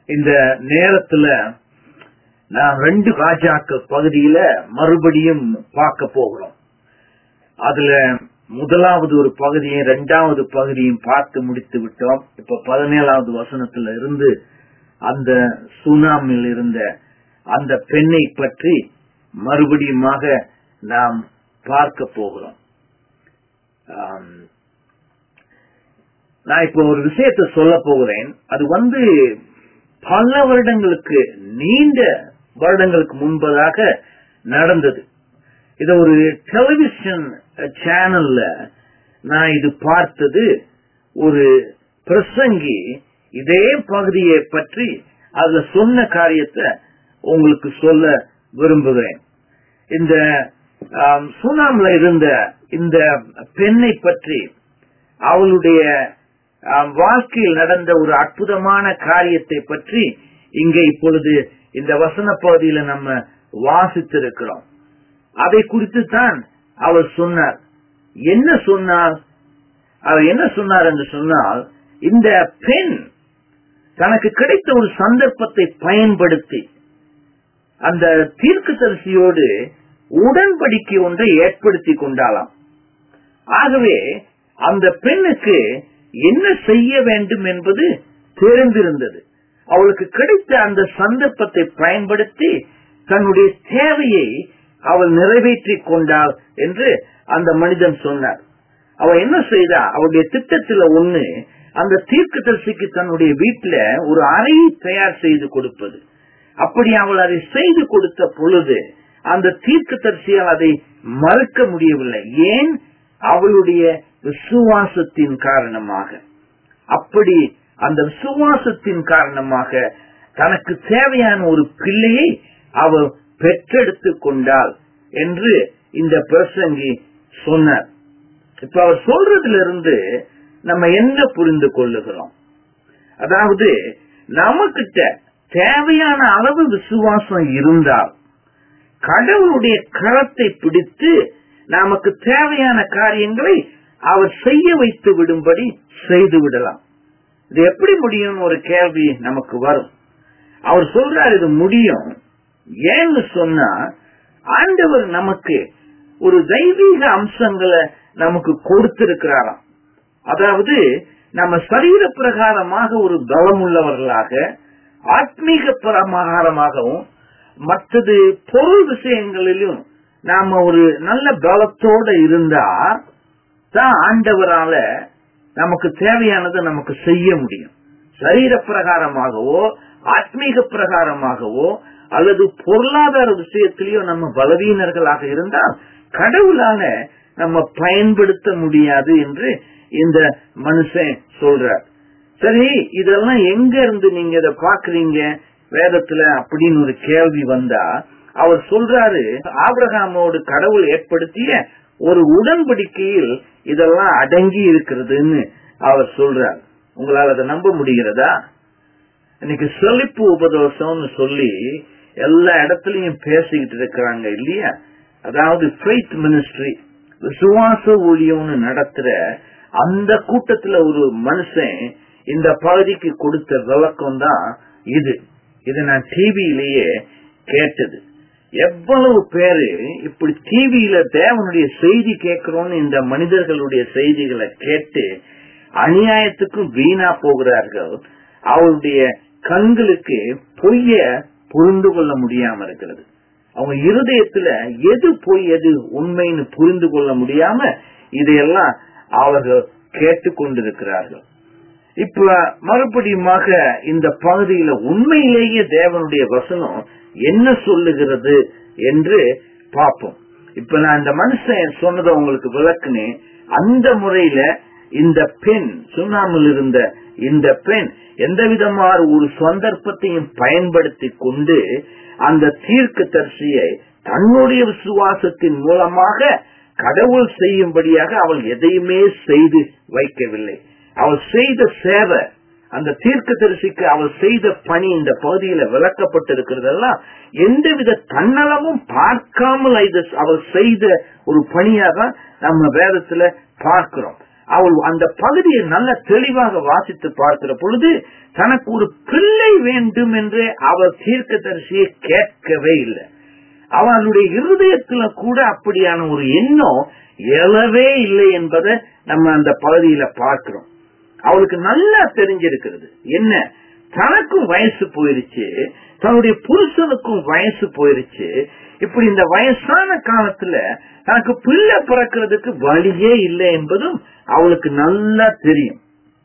இந்த நேரத்துல நாம் ரெண்டு ராஜாக்கள் பகுதியில மறுபடியும் பார்க்க போகிறோம் அதுல முதலாவது ஒரு பகுதியும் இரண்டாவது பகுதியும் பார்த்து முடித்து விட்டோம் இப்ப பதினேழாவது வசனத்துல இருந்து அந்த சுனாமில் இருந்த அந்த பெண்ணை பற்றி மறுபடியுமாக நாம் பார்க்க போகிறோம் ஆம், நான் இப்போ ஒரு விஷயத்தை சொல்ல போகிறேன் அது வந்து பல வருடங்களுக்கு நீண்ட வருடங்களுக்கு முன்பதாக நடந்தது இது ஒரு டெலிவிஷன் சேனல்ல நான் இது பார்த்தது ஒரு பிரசங்கி இதே பகுதியை பற்றி அதுல சொன்ன காரியத்தை உங்களுக்கு சொல்ல விரும்புகிறேன் இந்த ஆம், சுனாம்ல இருந்த இந்த பெண்ணை பற்றி அவளுடைய ஆம், வாழ்க்கையில் நடந்த ஒரு அற்புதமான காரியத்தை பற்றி இங்கே இப்பொழுது இந்த வசன பகுதியில நம்ம வாசித்திருக்கிறோம் அதை குறித்து தான் அவர் சொன்னார் என்ன சொன்னார் அவர் என்ன சொன்னார் என்று சொன்னால் இந்த பெண் தனக்கு கிடைத்த ஒரு சந்தர்ப்பத்தை பயன்படுத்தி அந்த தீர்க்கதரிசியோடு உடன்படிக்கை ஒன்றை ஏற்படுத்தி கொண்டாளாம் ஆகவே அந்த பெண்ணுக்கு என்ன செய்ய வேண்டும் என்பது தெரிந்திருந்தது அவளுக்கு கிடைத்த அந்த சந்தர்ப்பத்தை பயன்படுத்தி தன்னுடைய தேவையை அவள் நிறைவேற்றிக் கொண்டாள் என்று அந்த மனிதன் சொன்னார் அவள் என்ன செய்தா அவளுடைய திட்டத்துல ஒண்ணு அந்த தீர்க்கதரிசிக்கு தன்னுடைய வீட்டுல ஒரு அறையை தயார் செய்து கொடுப்பது அப்படி அவள் அதை செய்து கொடுத்த பொழுது அந்த தீர்க்கதரிசியால் அதை மறுக்க முடியவில்லை ஏன் அவளுடைய விசுவாசத்தின் காரணமாக அப்படி அந்த விசுவாசத்தின் காரணமாக தனக்கு தேவையான ஒரு பிள்ளையை அவள் பெற்றெடுத்துக் கொண்டாள் என்று இந்த பிரசங்கி சொன்னார் இப்ப அவர் சொல்றதுல இருந்து நம்ம என்ன புரிந்து கொள்ளுகிறோம் அதாவது நமக்கிட்ட தேவையான அளவு விசுவாசம் இருந்தால் கடவுளுடைய கரத்தை பிடித்து நமக்கு தேவையான காரியங்களை அவர் செய்ய வைத்து விடும்படி செய்து விடலாம் இது எப்படி முடியும் ஒரு கேள்வி நமக்கு வரும் அவர் சொல்றார் இது முடியும் ஏன்னு சொன்னா ஆண்டவர் நமக்கு ஒரு தெய்வீக அம்சங்களை நமக்கு கொடுத்திருக்கிறாராம் அதாவது நம்ம சரீர பிரகாரமாக ஒரு பலமுள்ளவர்களாக ஆத்மீக பிரகாரமாகவும் மற்றது பொருள் விஷயங்களிலும் நாம ஒரு நல்ல பலத்தோட இருந்தா தான் ஆண்டவரால நமக்கு தேவையானதை நமக்கு செய்ய முடியும் சரீர பிரகாரமாகவோ ஆத்மீக பிரகாரமாகவோ அல்லது பொருளாதார விஷயத்திலேயோ நம்ம பலவீனர்களாக இருந்தால் கடவுளால நம்ம பயன்படுத்த முடியாது என்று இந்த மனுஷன் சொல்றார் சரி இதெல்லாம் எங்க இருந்து நீங்க இதை பாக்குறீங்க வேதத்துல அப்படின்னு ஒரு கேள்வி வந்தா அவர் சொல்றாரு ஆபிரகாமோடு கடவுள் ஏற்படுத்திய ஒரு உடன்படிக்கையில் இதெல்லாம் அடங்கி இருக்கிறதுன்னு அவர் சொல்றார் உங்களால் அதை நம்ப முடிகிறதா இன்னைக்கு செழிப்பு உபதோஷம்னு சொல்லி எல்லா இடத்துலயும் பேசிக்கிட்டு இருக்கிறாங்க இல்லையா அதாவது ஃபெய்த் மினிஸ்ட்ரி விசுவாச ஊழியம்னு நடத்துற அந்த கூட்டத்துல ஒரு மனுஷன் இந்த பகுதிக்கு கொடுத்த விளக்கம் தான் இது இது நான் டிவியிலேயே கேட்டது எவ்வளவு பேரு இப்படி டிவியில தேவனுடைய செய்தி கேட்கிறோம்னு இந்த மனிதர்களுடைய செய்திகளை கேட்டு அநியாயத்துக்கும் வீணா போகிறார்கள் அவருடைய கண்களுக்கு பொய்ய புரிந்து கொள்ள முடியாம இருக்கிறது அவங்க இருதயத்துல எது பொய் எது உண்மைன்னு புரிந்து கொள்ள முடியாம இதையெல்லாம் அவர்கள் கேட்டுக்கொண்டிருக்கிறார்கள் இப்ப மறுபடியுமாக இந்த பகுதியில உண்மையிலேயே தேவனுடைய வசனம் என்ன சொல்லுகிறது என்று பார்ப்போம் இப்ப நான் இந்த மனுஷன் சொன்னதை உங்களுக்கு விளக்குனேன் அந்த முறையில இந்த பெண் சுண்ணாமல் இருந்த இந்த பெண் எந்த விதமான ஒரு சந்தர்ப்பத்தையும் பயன்படுத்தி கொண்டு அந்த தீர்க்க தரிசியை தன்னுடைய விசுவாசத்தின் மூலமாக கடவுள் செய்யும்படியாக அவள் எதையுமே செய்து வைக்கவில்லை அவள் செய்த சேவை அந்த தீர்க்க தரிசிக்கு அவள் செய்த பணி இந்த பகுதியில விளக்கப்பட்டிருக்கிறதெல்லாம் எந்தவித தன்னலமும் பார்க்காமல் இது அவள் செய்த ஒரு பணியாக நம்ம வேதத்துல பார்க்கிறோம் அவள் அந்த பகுதியை நல்ல தெளிவாக வாசித்து பார்க்கிற பொழுது தனக்கு ஒரு பிள்ளை வேண்டும் என்று அவள் தீர்க்கதரிசியை கேட்கவே இல்லை அவளுடைய இருதயத்துல கூட அப்படியான ஒரு எண்ணம் எழவே இல்லை என்பதை நம்ம அந்த பகுதியில பார்க்கிறோம் அவளுக்கு நல்லா தெரிஞ்சிருக்கிறது என்ன தனக்கும் வயசு போயிருச்சு தன்னுடைய புருஷனுக்கும் வயசு போயிருச்சு இப்படி இந்த வயசான காலத்துல தனக்கு பிள்ளை பிறக்கிறதுக்கு வழியே இல்லை என்பதும் அவளுக்கு நல்லா தெரியும்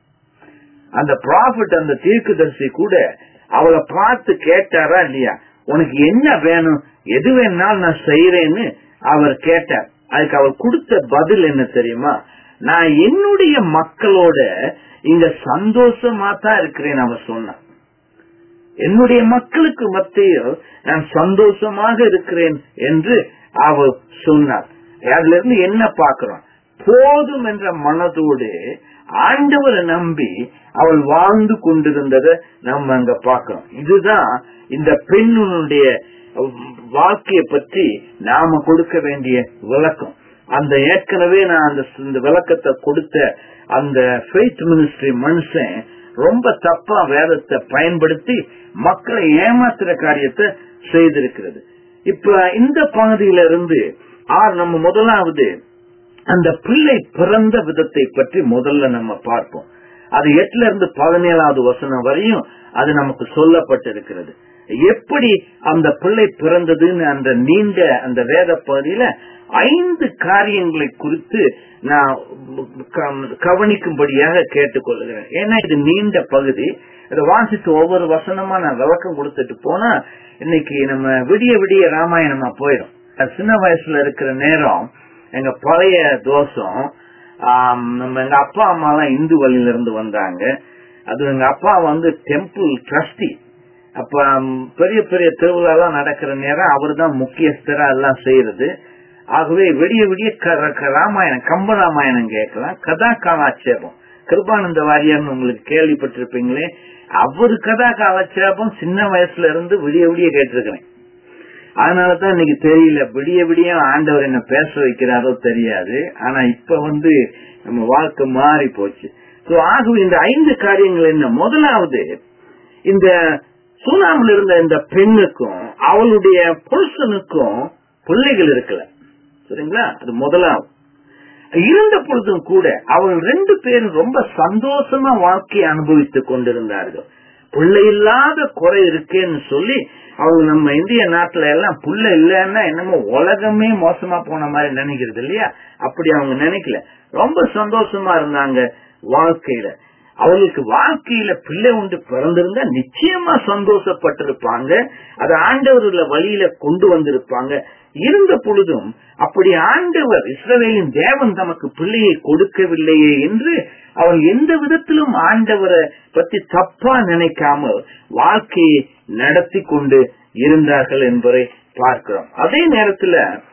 அந்த ப்ராஃபிட் அந்த தீர்க்கதரிசி கூட அவளை பார்த்து கேட்டாரா இல்லையா உனக்கு என்ன வேணும் எது வேணாலும் நான் செய்யறேன்னு அவர் கேட்டார் அதுக்கு அவர் கொடுத்த பதில் என்ன தெரியுமா நான் என்னுடைய மக்களோட இங்க சந்தோஷமா தான் இருக்கிறேன் அவர் சொன்னான் என்னுடைய மக்களுக்கு மத்தியில் நான் சந்தோஷமாக இருக்கிறேன் என்று அவர் சொன்னார் அதுல இருந்து என்ன பார்க்கிறோம் போதும் என்ற மனதோடு ஆண்டவரை நம்பி அவள் வாழ்ந்து கொண்டிருந்ததை நம்ம அங்க பார்க்கிறோம் இதுதான் இந்த பெண்ணுடைய வாழ்க்கையை பற்றி நாம கொடுக்க வேண்டிய விளக்கம் அந்த ஏற்கனவே நான் அந்த இந்த விளக்கத்தை கொடுத்த அந்த ஃபெய்த் மினிஸ்ட்ரி மனுஷன் ரொம்ப தப்பா வேதத்தை பயன்படுத்தி மக்களை ஏமாத்துற காரியத்தை செய்திருக்கிறது இப்ப இந்த பகுதியில இருந்து ஆர் நம்ம முதலாவது அந்த பிள்ளை பிறந்த விதத்தை பற்றி முதல்ல நம்ம பார்ப்போம் அது எட்டுல இருந்து பதினேழாவது வசனம் வரையும் அது நமக்கு சொல்லப்பட்டிருக்கிறது எப்படி அந்த பிள்ளை பிறந்ததுன்னு அந்த நீண்ட அந்த வேத பகுதியில ஐந்து காரியங்களை குறித்து நான் கவனிக்கும்படியாக கேட்டுக்கொள்கிறேன் ஏன்னா இது நீண்ட பகுதி இதை வாசித்து ஒவ்வொரு வசனமா நான் விளக்கம் கொடுத்துட்டு போனா இன்னைக்கு நம்ம விடிய விடிய ராமாயணமா போயிடும் சின்ன வயசுல இருக்கிற நேரம் எங்க பழைய தோஷம் நம்ம எங்க அப்பா அம்மா எல்லாம் இந்து வழியில இருந்து வந்தாங்க அது எங்க அப்பா வந்து டெம்பிள் ட்ரஸ்டி அப்ப பெரிய பெரிய திருவிழா நடக்கிற நேரம் அவர் தான் முக்கியஸ்தரா எல்லாம் செய்யறது ஆகவே விடிய விடிய ராமாயணம் கம்ப ராமாயணம் கேட்கலாம் கதா காலாட்சேபம் கிருபானந்த வாரியார்னு உங்களுக்கு கேள்விப்பட்டிருப்பீங்களே அவரு கதா காலாட்சேபம் சின்ன வயசுல இருந்து விடிய விடிய கேட்டிருக்கிறேன் அதனாலதான் இன்னைக்கு தெரியல விடிய விடிய ஆண்டவர் என்ன பேச வைக்கிறாரோ தெரியாது ஆனா இப்ப வந்து நம்ம வாழ்க்கை மாறி போச்சு ஆகவே இந்த ஐந்து காரியங்கள் என்ன முதலாவது இந்த சூனாமில் இருந்த இந்த பெண்ணுக்கும் அவளுடைய புருஷனுக்கும் பிள்ளைகள் இருக்கல சரிங்களா அது முதலாவது இருந்த பொழுதும் கூட அவர்கள் ரெண்டு பேரும் ரொம்ப சந்தோஷமா வாழ்க்கையை அனுபவித்துக் கொண்டிருந்தார்கள் பிள்ளை இல்லாத குறை இருக்கேன்னு சொல்லி அவங்க நம்ம இந்திய நாட்டுல எல்லாம் புள்ள இல்லைன்னா என்னமோ உலகமே மோசமா போன மாதிரி நினைக்கிறது இல்லையா அப்படி அவங்க நினைக்கல ரொம்ப சந்தோஷமா இருந்தாங்க வாழ்க்கையில அவங்களுக்கு வாழ்க்கையில பிள்ளை ஒன்று பிறந்திருந்தா நிச்சயமா சந்தோஷப்பட்டிருப்பாங்க அது ஆண்டவர்ல வழியில கொண்டு வந்திருப்பாங்க இருந்த பொழுதும் அப்படி ஆண்டவர் இஸ்ரவேலின் தேவன் தமக்கு பிள்ளையை கொடுக்கவில்லையே என்று அவள் எந்த விதத்திலும் ஆண்டவரை பற்றி தப்பா நினைக்காமல் வாழ்க்கையை நடத்தி கொண்டு இருந்தார்கள் என்பதை பார்க்கிறோம் அதே நேரத்துல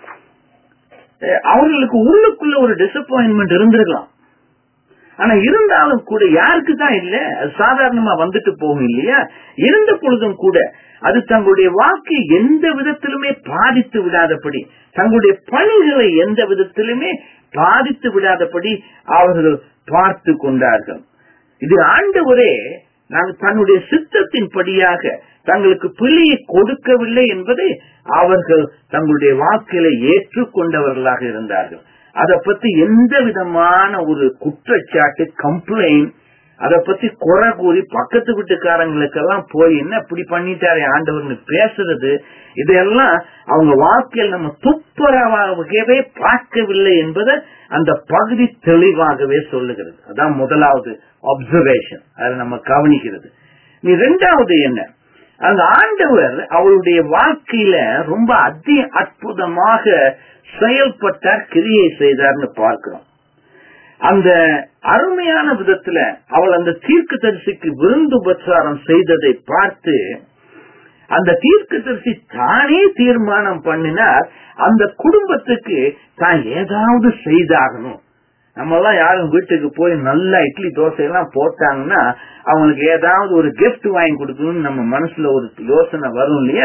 அவர்களுக்கு உள்ளுக்குள்ள ஒரு டிசப்பாயின்மெண்ட் இருந்திருக்கலாம் ஆனா இருந்தாலும் கூட யாருக்கு தான் இல்ல அது சாதாரணமா வந்துட்டு போகும் இல்லையா இருந்த பொழுதும் கூட அது தங்களுடைய வாழ்க்கை எந்த விதத்திலுமே பாதித்து விடாதபடி தங்களுடைய பணிகளை எந்த விதத்திலுமே பாதித்து விடாதபடி அவர்கள் பார்த்து கொண்டார்கள் இது ஆண்டவரே நாங்கள் தன்னுடைய சித்தத்தின் படியாக தங்களுக்கு பிள்ளையை கொடுக்கவில்லை என்பதை அவர்கள் தங்களுடைய வாக்கில ஏற்றுக்கொண்டவர்களாக இருந்தார்கள் அதை பத்தி எந்த விதமான ஒரு குற்றச்சாட்டு கம்ப்ளைண்ட் அதை பத்தி குறை கூறி பக்கத்து வீட்டுக்காரங்களுக்கெல்லாம் போய் என்ன இப்படி பண்ணிட்டாரு ஆண்டவர்னு பேசுறது இதெல்லாம் அவங்க வாழ்க்கையில் நம்ம துப்புரவாகவே பார்க்கவில்லை என்பதை அந்த பகுதி தெளிவாகவே சொல்லுகிறது அதான் முதலாவது அப்சர்வேஷன் அதை நம்ம கவனிக்கிறது நீ ரெண்டாவது என்ன அந்த ஆண்டவர் அவளுடைய வாழ்க்கையில ரொம்ப அதி அற்புதமாக செயல்பட்டார் கிரியை செய்தார்னு பார்க்கிறோம் அந்த அருமையான விதத்துல அவள் அந்த தீர்க்க தரிசிக்கு விருந்து உபச்சாரம் செய்ததை பார்த்து அந்த தீர்க்க தரிசி தானே தீர்மானம் பண்ணினார் அந்த குடும்பத்துக்கு தான் ஏதாவது செய்தாகணும் நம்ம எல்லாம் யாரும் வீட்டுக்கு போய் நல்லா இட்லி தோசை எல்லாம் போட்டாங்கன்னா அவங்களுக்கு ஏதாவது ஒரு கிஃப்ட் வாங்கி கொடுக்கணும்னு நம்ம மனசுல ஒரு யோசனை வரும் இல்லையா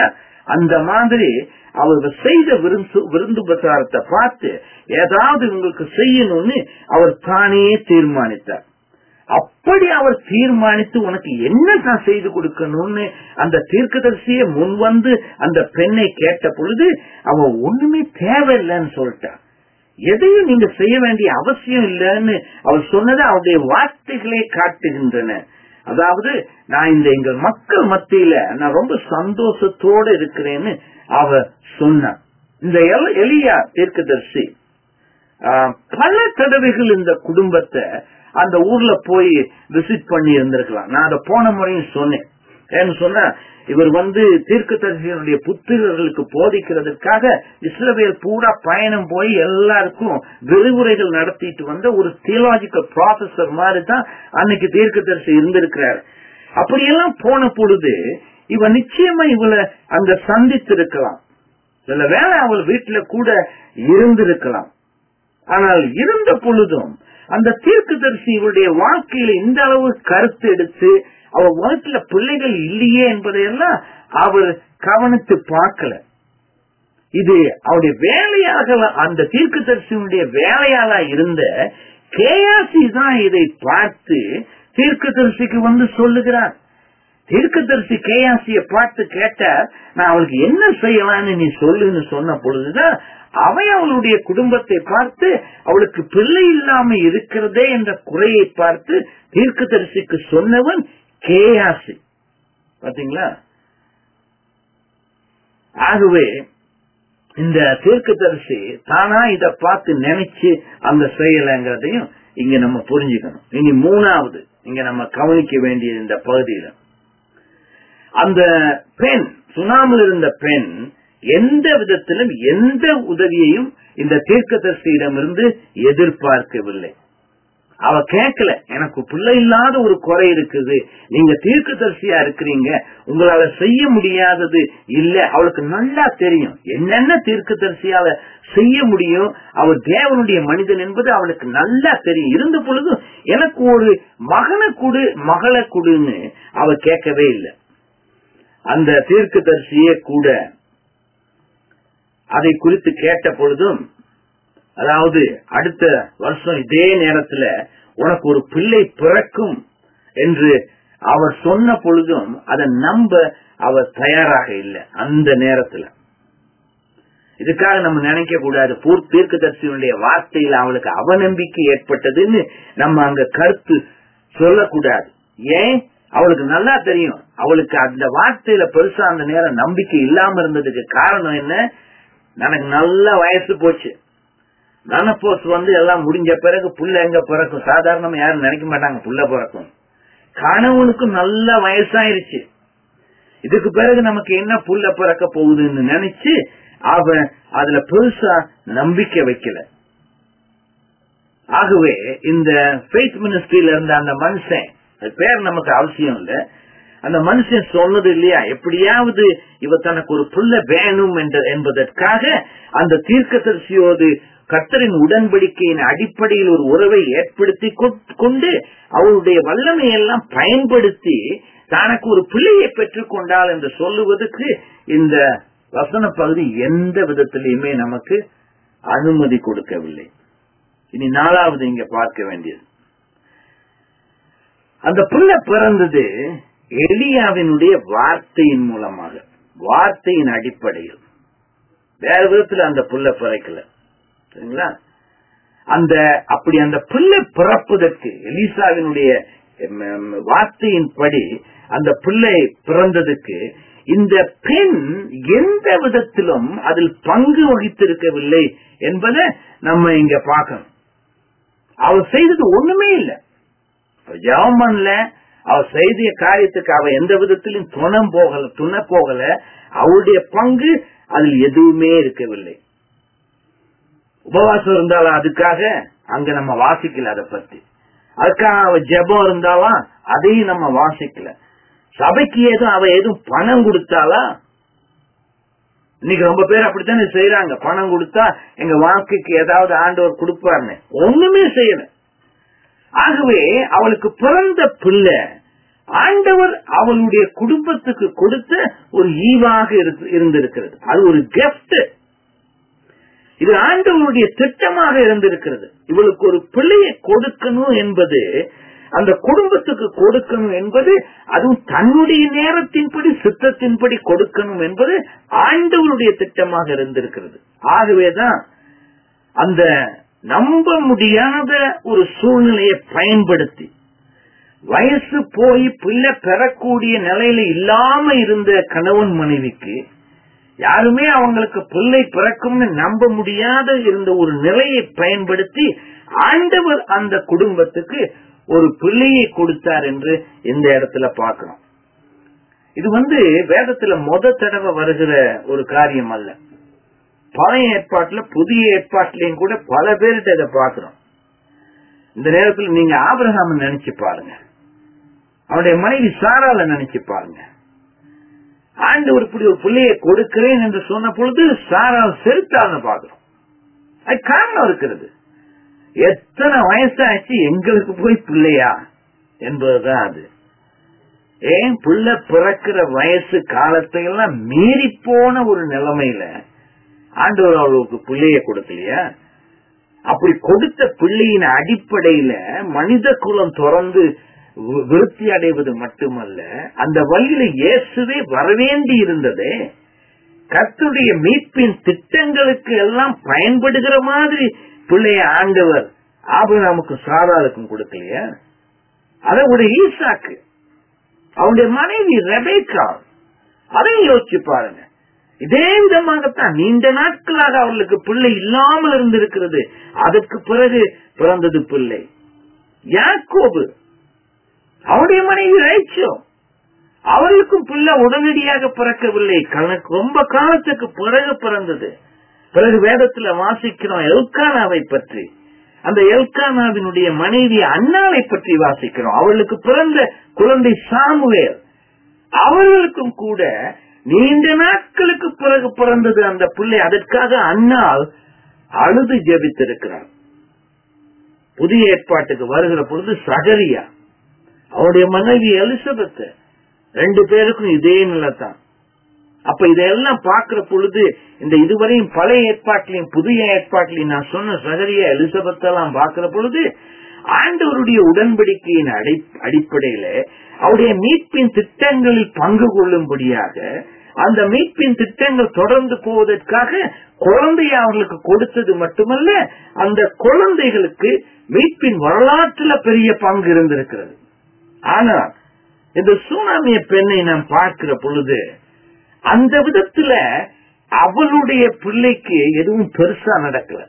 அந்த மாதிரி அவர் செய்த விருந்து விருந்து பிரச்சாரத்தை பார்த்து ஏதாவது உங்களுக்கு செய்யணும்னு அவர் தானே தீர்மானித்தார் அப்படி அவர் தீர்மானித்து உனக்கு என்ன நான் செய்து கொடுக்கணும்னு அந்த தீர்க்கதரிசியை முன் வந்து அந்த பெண்ணை கேட்ட பொழுது அவன் ஒண்ணுமே தேவையில்லைன்னு சொல்லிட்டான் எதையும் நீங்க செய்ய வேண்டிய அவசியம் இல்லைன்னு அவர் சொன்னதை அவருடைய வார்த்தைகளே காட்டுகின்றன அதாவது நான் இந்த எங்கள் மக்கள் மத்தியில நான் ரொம்ப சந்தோஷத்தோட இருக்கிறேன்னு அவ சொன்னான் இந்த எல- எலியா தீர்க்கதரிசி ஆஹ், பல தடவைகள் இந்த குடும்பத்தை அந்த ஊர்ல போய் விசிட் பண்ணி இருந்திருக்கலாம் நான் அதை போன முறையும் சொன்னேன் ஏன்னு சொன்னா இவர் வந்து தீர்க்கதரிசிகளுடைய புத்திரர்களுக்கு போதிக்கிறதுக்காக இஸ்ரவேல் பூரா பயணம் போய் எல்லாருக்கும் விரிவுரைகள் நடத்திட்டு வந்த ஒரு தியலாஜிக்கல் ப்ராஃபசர் மாதிரி தான் அன்னைக்கு தீர்க்கதரிசி இருந்திருக்கிறார் அப்படியெல்லாம் போன பொழுது இவன் நிச்சயமா இவளை அங்க சந்தித்திருக்கலாம் சில வேளை அவள் வீட்டுல கூட இருந்திருக்கலாம் ஆனால் இருந்த பொழுதும் அந்த தீர்க்கதரிசி இவருடைய வாழ்க்கையில இந்த அளவு கருத்து எடுத்து அவர் வாழ்க்கையில பிள்ளைகள் இல்லையே என்பதையெல்லாம் அவர் கவனித்து பார்க்கல இது அவருடைய வேலையாக அந்த தீர்க்கதரிசியினுடைய வேலையாளா இருந்த கேயாசி தான் இதை பார்த்து தீர்க்கதரிசிக்கு வந்து சொல்லுகிறார் தீர்க்கதரிசி கேயாசிய பார்த்து கேட்ட நான் அவளுக்கு என்ன செய்யலாம்னு நீ சொல்லுன்னு சொன்ன பொழுதுதான் அவன் அவளுடைய குடும்பத்தை பார்த்து அவளுக்கு பிள்ளை இல்லாம இருக்கிறதே என்ற குறையை பார்த்து தீர்க்கதரிசிக்கு சொன்னவன் கேயாசி பாத்தீங்களா ஆகவே இந்த தீர்க்கதரிசி தானா இத பார்த்து நினைச்சு அந்த செயலைங்கிறதையும் இங்க நம்ம புரிஞ்சுக்கணும் இனி மூணாவது இங்க நம்ம கவனிக்க வேண்டியது இந்த பகுதியில அந்த பெண் சுனாமில் இருந்த பெண் எந்த விதத்திலும் எந்த உதவியையும் இந்த தீர்க்கதரிசியிடமிருந்து எதிர்பார்க்கவில்லை அவ கேட்கல எனக்கு பிள்ளை இல்லாத ஒரு குறை இருக்குது நீங்க தீர்க்கதரிசியா இருக்கிறீங்க உங்களால செய்ய முடியாதது இல்ல அவளுக்கு நல்லா தெரியும் என்னென்ன தீர்க்கதரிசியால செய்ய முடியும் அவர் தேவனுடைய மனிதன் என்பது அவளுக்கு நல்லா தெரியும் இருந்த பொழுதும் எனக்கு ஒரு மகனை கொடு மகளை கொடுன்னு அவ கேட்கவே இல்லை அந்த தீர்க்கதரிசியே கூட அதை குறித்து கேட்ட பொழுதும் அதாவது அடுத்த வருஷம் இதே நேரத்துல உனக்கு ஒரு பிள்ளை பிறக்கும் என்று அவர் சொன்ன பொழுதும் அதை நம்ப அவர் தயாராக இல்லை அந்த நேரத்துல இதுக்காக நம்ம நினைக்க கூடாது பூர் தீர்க்கதரிசியுடைய வார்த்தையில் அவளுக்கு அவநம்பிக்கை ஏற்பட்டதுன்னு நம்ம அங்க கருத்து சொல்லக்கூடாது ஏன் அவளுக்கு நல்லா தெரியும் அவளுக்கு அந்த வார்த்தையில பெருசா அந்த நேரம் நம்பிக்கை இல்லாம இருந்ததுக்கு காரணம் என்ன எனக்கு நல்ல வயசு போச்சு நனப்போஸ் வந்து எல்லாம் முடிஞ்ச பிறகு புள்ள எங்க பிறக்கும் சாதாரணமா யாரும் நினைக்க மாட்டாங்க புள்ள பிறக்கும் கணவனுக்கும் நல்ல வயசாயிருச்சு இதுக்கு பிறகு நமக்கு என்ன புள்ள பிறக்க போகுதுன்னு நினைச்சு அவன் அதுல பெருசா நம்பிக்கை வைக்கல ஆகவே இந்த ஃபெய்த் மினிஸ்ட்ரியில இருந்த அந்த மனுஷன் அது பேர் நமக்கு அவசியம் இல்ல அந்த மனுஷன் சொன்னது இல்லையா எப்படியாவது இவ தனக்கு ஒரு புள்ள வேணும் என்ற- என்பதற்காக அந்த தீர்க்கதரிசியோடு கர்த்தரின் உடன்படிக்கையின் அடிப்படையில் ஒரு உறவை ஏற்படுத்தி கொ- கொண்டு அவருடைய வல்லமையெல்லாம் பயன்படுத்தி தனக்கு ஒரு பிள்ளையை பெற்றுக் கொண்டாள் என்று சொல்லுவதற்கு இந்த வசன பகுதி எந்த விதத்திலையுமே நமக்கு அனுமதி கொடுக்கவில்லை இனி நாலாவது இங்க பார்க்க வேண்டியது அந்த பிள்ளை பிறந்தது எலியாவினுடைய வார்த்தையின் மூலமாக வார்த்தையின் அடிப்படையில் வேற விதத்துல அந்த புள்ள பிறக்கல சரிங்களா அந்த அப்படி அந்த பிள்ளை பிறப்பதற்கு எலிசாவினுடைய ம், ம், வார்த்தையின்படி அந்த பிள்ளை பிறந்ததுக்கு இந்த பெண் எந்த விதத்திலும் அதில் பங்கு வகித்திருக்கவில்லை என்பதை நம்ம இங்க பார்க்கணும் அவ செய்தது ஒண்ணுமே இல்லை அவ ஜெபம் பண்ணல அவ செய்த காரியத்துக்கு அவ எந்த விதத்திலும் துணம் போகல துணை போகல அவளுடைய பங்கு அதில் எதுவுமே இருக்கவில்லை உபவாசம் இருந்தாலும் அதுக்காக அங்க நம்ம வாசிக்கல அதை பத்தி அதுக்காக அவ ஜெபம் இருந்தாலும் அதையும் நம்ம வாசிக்கல சபைக்கு ஏதும் அவ எதுவும் பணம் கொடுத்தாளா இன்னைக்கு ரொம்ப பேர் அப்படித்தானே செய்யறாங்க பணம் கொடுத்தா எங்க வாழ்க்கைக்கு ஏதாவது ஆண்டவர் கொடுப்பாருன்னு ஒண்ணுமே செய்யல ஆகவே அவளுக்கு பிறந்த பிள்ளை ஆண்டவர் அவளுடைய குடும்பத்துக்கு கொடுத்த ஒரு ஈவாக இருக்கு- இருந்திருக்கிறது அது ஒரு கெப்ட் இது ஆண்டவருடைய திட்டமாக இருந்திருக்கிறது இவளுக்கு ஒரு பிள்ளையை கொடுக்கணும் என்பது அந்த குடும்பத்துக்கு கொடுக்கணும் என்பது அதுவும் தன்னுடைய நேரத்தின்படி சித்தத்தின்படி கொடுக்கணும் என்பது ஆண்டவருடைய திட்டமாக இருந்திருக்கிறது ஆகவேதான் அந்த நம்ப முடியாத ஒரு சூழ்நிலையை பயன்படுத்தி வயசு போய் பிள்ளை பெறக்கூடிய நிலையில இல்லாம இருந்த கணவன் மனைவிக்கு யாருமே அவங்களுக்கு பிள்ளை பிறக்கும்னு நம்ப முடியாத இருந்த ஒரு நிலையை பயன்படுத்தி ஆண்டவர் அந்த குடும்பத்துக்கு ஒரு பிள்ளையை கொடுத்தார் என்று இந்த இடத்துல பார்க்கிறோம் இது வந்து வேதத்துல முத தடவை வருகிற ஒரு காரியம் அல்ல பழைய ஏற்பாட்டுல புதிய ஏற்பாட்டிலையும் கூட பல பேர்கிட்ட இதை பார்க்கிறோம் இந்த நேரத்தில் நீங்க ஆபிரகாம நினைச்சு பாருங்க அவனுடைய மனைவி சாரால நினைச்சு பாருங்க ஆண்டவர் இப்படி ஒரு பிள்ளையை கொடுக்கிறேன் என்று சொன்ன பொழுது சாரால் செலுத்தான்னு பாக்குறோம் அது காரணம் இருக்கிறது எத்தனை வயசாச்சு எங்களுக்கு போய் பிள்ளையா என்பதுதான் அது ஏன் பிள்ளை பிறக்கிற வயசு காலத்தை எல்லாம் மீறி போன ஒரு நிலைமையில ஆண்டவர் அவளுக்கு பிள்ளைய கொடுக்கலையா அப்படி கொடுத்த பிள்ளையின் அடிப்படையில மனித குலம் தொடர்ந்து வி- விருத்தி அடைவது மட்டுமல்ல அந்த வழியில இயேசுவே வரவேண்டி இருந்ததே கர்த்தருடைய மீட்பின் திட்டங்களுக்கு எல்லாம் பயன்படுகிற மாதிரி பிள்ளைய ஆண்டவர் ஆபிரகாமுக்கு சாராருக்கும் கொடுக்கலையா அதை ஒரு ஈசாக்கு அவனுடைய மனைவி ரெபேக்கா அதையும் யோசிச்சு பாருங்க இதே விதமாகத்தான் நீண்ட நாட்களாக அவர்களுக்கு பிள்ளை இல்லாமல் இருந்திருக்கிறது அதற்கு பிறகு பிறந்தது பிள்ளை யாக்கோபு அவருடைய மனைவி ரேச்சோ அவர்களுக்கும் பிள்ளை உடனடியாக பிறக்கவில்லை கணக்கு ரொம்ப காலத்துக்கு பிறகு பிறந்தது பிறகு வேதத்துல வாசிக்கிறோம் எல்கானாவை பற்றி அந்த எல்கானாவினுடைய மனைவி அண்ணாவை பற்றி வாசிக்கிறோம் அவளுக்கு பிறந்த குழந்தை சாமுவேல் அவர்களுக்கும் கூட நீண்ட நாட்களுக்கு பிறகு பிறந்தது அந்த பிள்ளை அதற்காக அண்ணால் அழுது ஜெபித்திருக்கிறார் புதிய ஏற்பாட்டுக்கு வருகிற பொழுது சகரியா அவருடைய மனைவி எலிசபெத் ரெண்டு பேருக்கும் இதே நிலைத்தான் அப்ப இதையெல்லாம் பார்க்கிற பொழுது இந்த இதுவரையும் பழைய ஏற்பாட்டிலையும் புதிய ஏற்பாட்டிலையும் நான் சொன்ன சகரியா எலிசபெத் எல்லாம் பார்க்கிற பொழுது ஆண்டவருடைய உடன்படிக்கையின் அடி- அடிப்படையில அவருடைய மீட்பின் திட்டங்களில் பங்கு கொள்ளும்படியாக அந்த மீட்பின் திட்டங்கள் தொடர்ந்து போவதற்காக குழந்தையை அவர்களுக்கு கொடுத்தது மட்டுமல்ல அந்த குழந்தைகளுக்கு மீட்பின் வரலாற்றுல பெரிய பங்கு இருந்திருக்கிறது ஆனா இந்த சூனாமிய பெண்ணை நாம் பார்க்கிற பொழுது அந்த விதத்துல அவளுடைய பிள்ளைக்கு எதுவும் பெருசா நடக்கல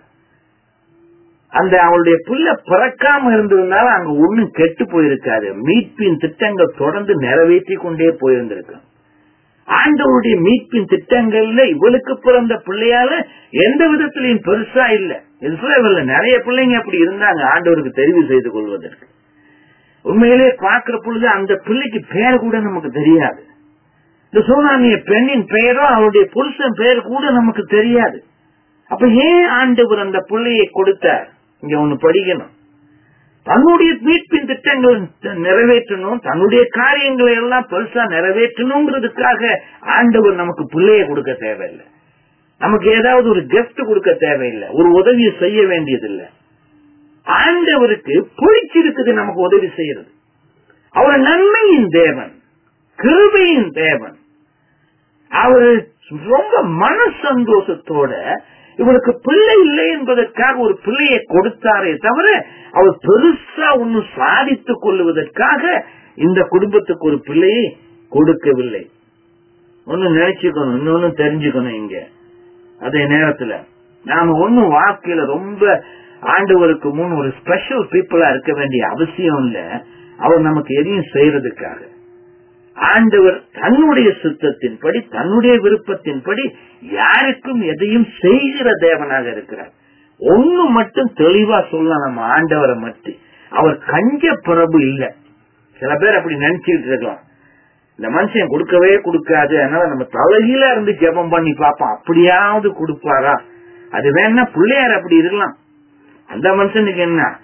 அந்த அவளுடைய பிள்ளை பிறக்காம இருந்ததுனால அங்க ஒண்ணும் கெட்டு போயிருக்காது மீட்பின் திட்டங்கள் தொடர்ந்து நிறைவேற்றி கொண்டே போயிருந்திருக்கும் ஆண்டவருடைய மீட்பின் திட்டங்கள்ல இவளுக்கு பிறந்த பிள்ளையால எந்த விதத்திலையும் பெருசா இல்ல இஸ்ரேல்ல நிறைய பிள்ளைங்க அப்படி இருந்தாங்க ஆண்டவருக்கு தெரிவு செய்து கொள்வதற்கு உண்மையிலே பார்க்கிற பொழுது அந்த பிள்ளைக்கு பெயர் கூட நமக்கு தெரியாது இந்த சூனாமிய பெண்ணின் பெயரோ அவருடைய புருஷன் பெயர் கூட நமக்கு தெரியாது அப்ப ஏன் ஆண்டவர் அந்த பிள்ளையை கொடுத்தார் இங்க ஒண்ணு படிக்கணும் தன்னுடைய மீட்பின் திட்டங்கள் நிறைவேற்றணும் தன்னுடைய காரியங்களை எல்லாம் பெருசா நிறைவேற்றணுங்கிறதுக்காக ஆண்டவர் நமக்கு பிள்ளையை கொடுக்க தேவையில்லை நமக்கு ஏதாவது ஒரு gift கொடுக்க தேவையில்லை ஒரு உதவியை செய்ய வேண்டியதில்லை ஆண்டவருக்கு பிடிச்சிருக்குது நமக்கு உதவி செய்யறது அவர் நன்மையின் தேவன் கிருபையின் தேவன் அவர் ரொம்ப மன சந்தோஷத்தோட இவருக்கு பிள்ளை இல்லை என்பதற்காக ஒரு பிள்ளையை கொடுத்தாரே தவிர அவர் பெருசா ஒன்னும் சாதித்துக் கொள்ளுவதற்காக இந்த குடும்பத்துக்கு ஒரு பிள்ளையை கொடுக்கவில்லை ஒன்னு நினைச்சுக்கணும் இன்னொன்னு தெரிஞ்சுக்கணும் இங்க அதே நேரத்துல நாம ஒன்னும் வாழ்க்கையில ரொம்ப ஆண்டவருக்கு முன் ஒரு ஸ்பெஷல் பீப்புளா இருக்க வேண்டிய அவசியம் இல்ல அவர் நமக்கு எதையும் செய்யறதுக்காக ஆண்டவர் தன்னுடைய சுத்தத்தின்படி தன்னுடைய விருப்பத்தின்படி யாருக்கும் எதையும் செய்கிற தேவனாக இருக்கிறார் ஒண்ணு மட்டும் தெளிவா சொல்லலாம் நம்ம ஆண்டவரை மத்தி அவர் கஞ்ச பிரபு இல்ல சில பேர் அப்படி நினைச்சுட்டு இருக்கலாம் இந்த மனுஷன் கொடுக்கவே கொடுக்காது அதனால நம்ம தலைகீழ இருந்து ஜெபம் பண்ணி பார்ப்போம் அப்படியாவது கொடுப்பாரா அது வேணா பிள்ளையார் அப்படி இருக்கலாம் அந்த மனுஷனுக்கு என்ன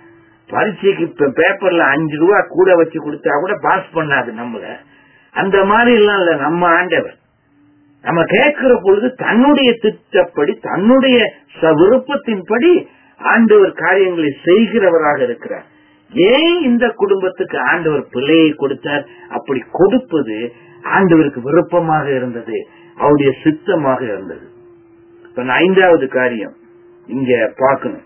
பரீட்சைக்கு இப்ப பேப்பர்ல அஞ்சு ரூபா கூட வச்சு கொடுத்தா கூட பாஸ் பண்ணாது நம்மள அந்த மாதிரி எல்லாம் இல்ல நம்ம ஆண்டவர் நம்ம கேட்கிற பொழுது தன்னுடைய திட்டப்படி தன்னுடைய ச- விருப்பத்தின்படி ஆண்டவர் காரியங்களை செய்கிறவராக இருக்கிறார் ஏன் இந்த குடும்பத்துக்கு ஆண்டவர் பிள்ளையை கொடுத்தார் அப்படி கொடுப்பது ஆண்டவருக்கு விருப்பமாக இருந்தது அவருடைய சித்தமாக இருந்தது இப்ப நான் ஐந்தாவது காரியம் இங்க பார்க்கணும்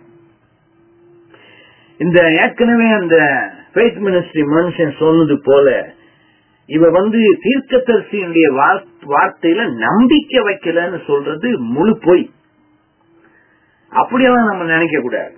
இந்த ஏற்கனவே அந்த ஃபெய்த் மினிஸ்ட்ரி மனுஷன் சொன்னது போல இவ வந்து தீர்க்கதரிசியினுடைய வார்- வார்த்தையில நம்பிக்கை வைக்கலன்னு சொல்றது முழு பொய் அப்படியெல்லாம் நம்ம நினைக்க கூடாது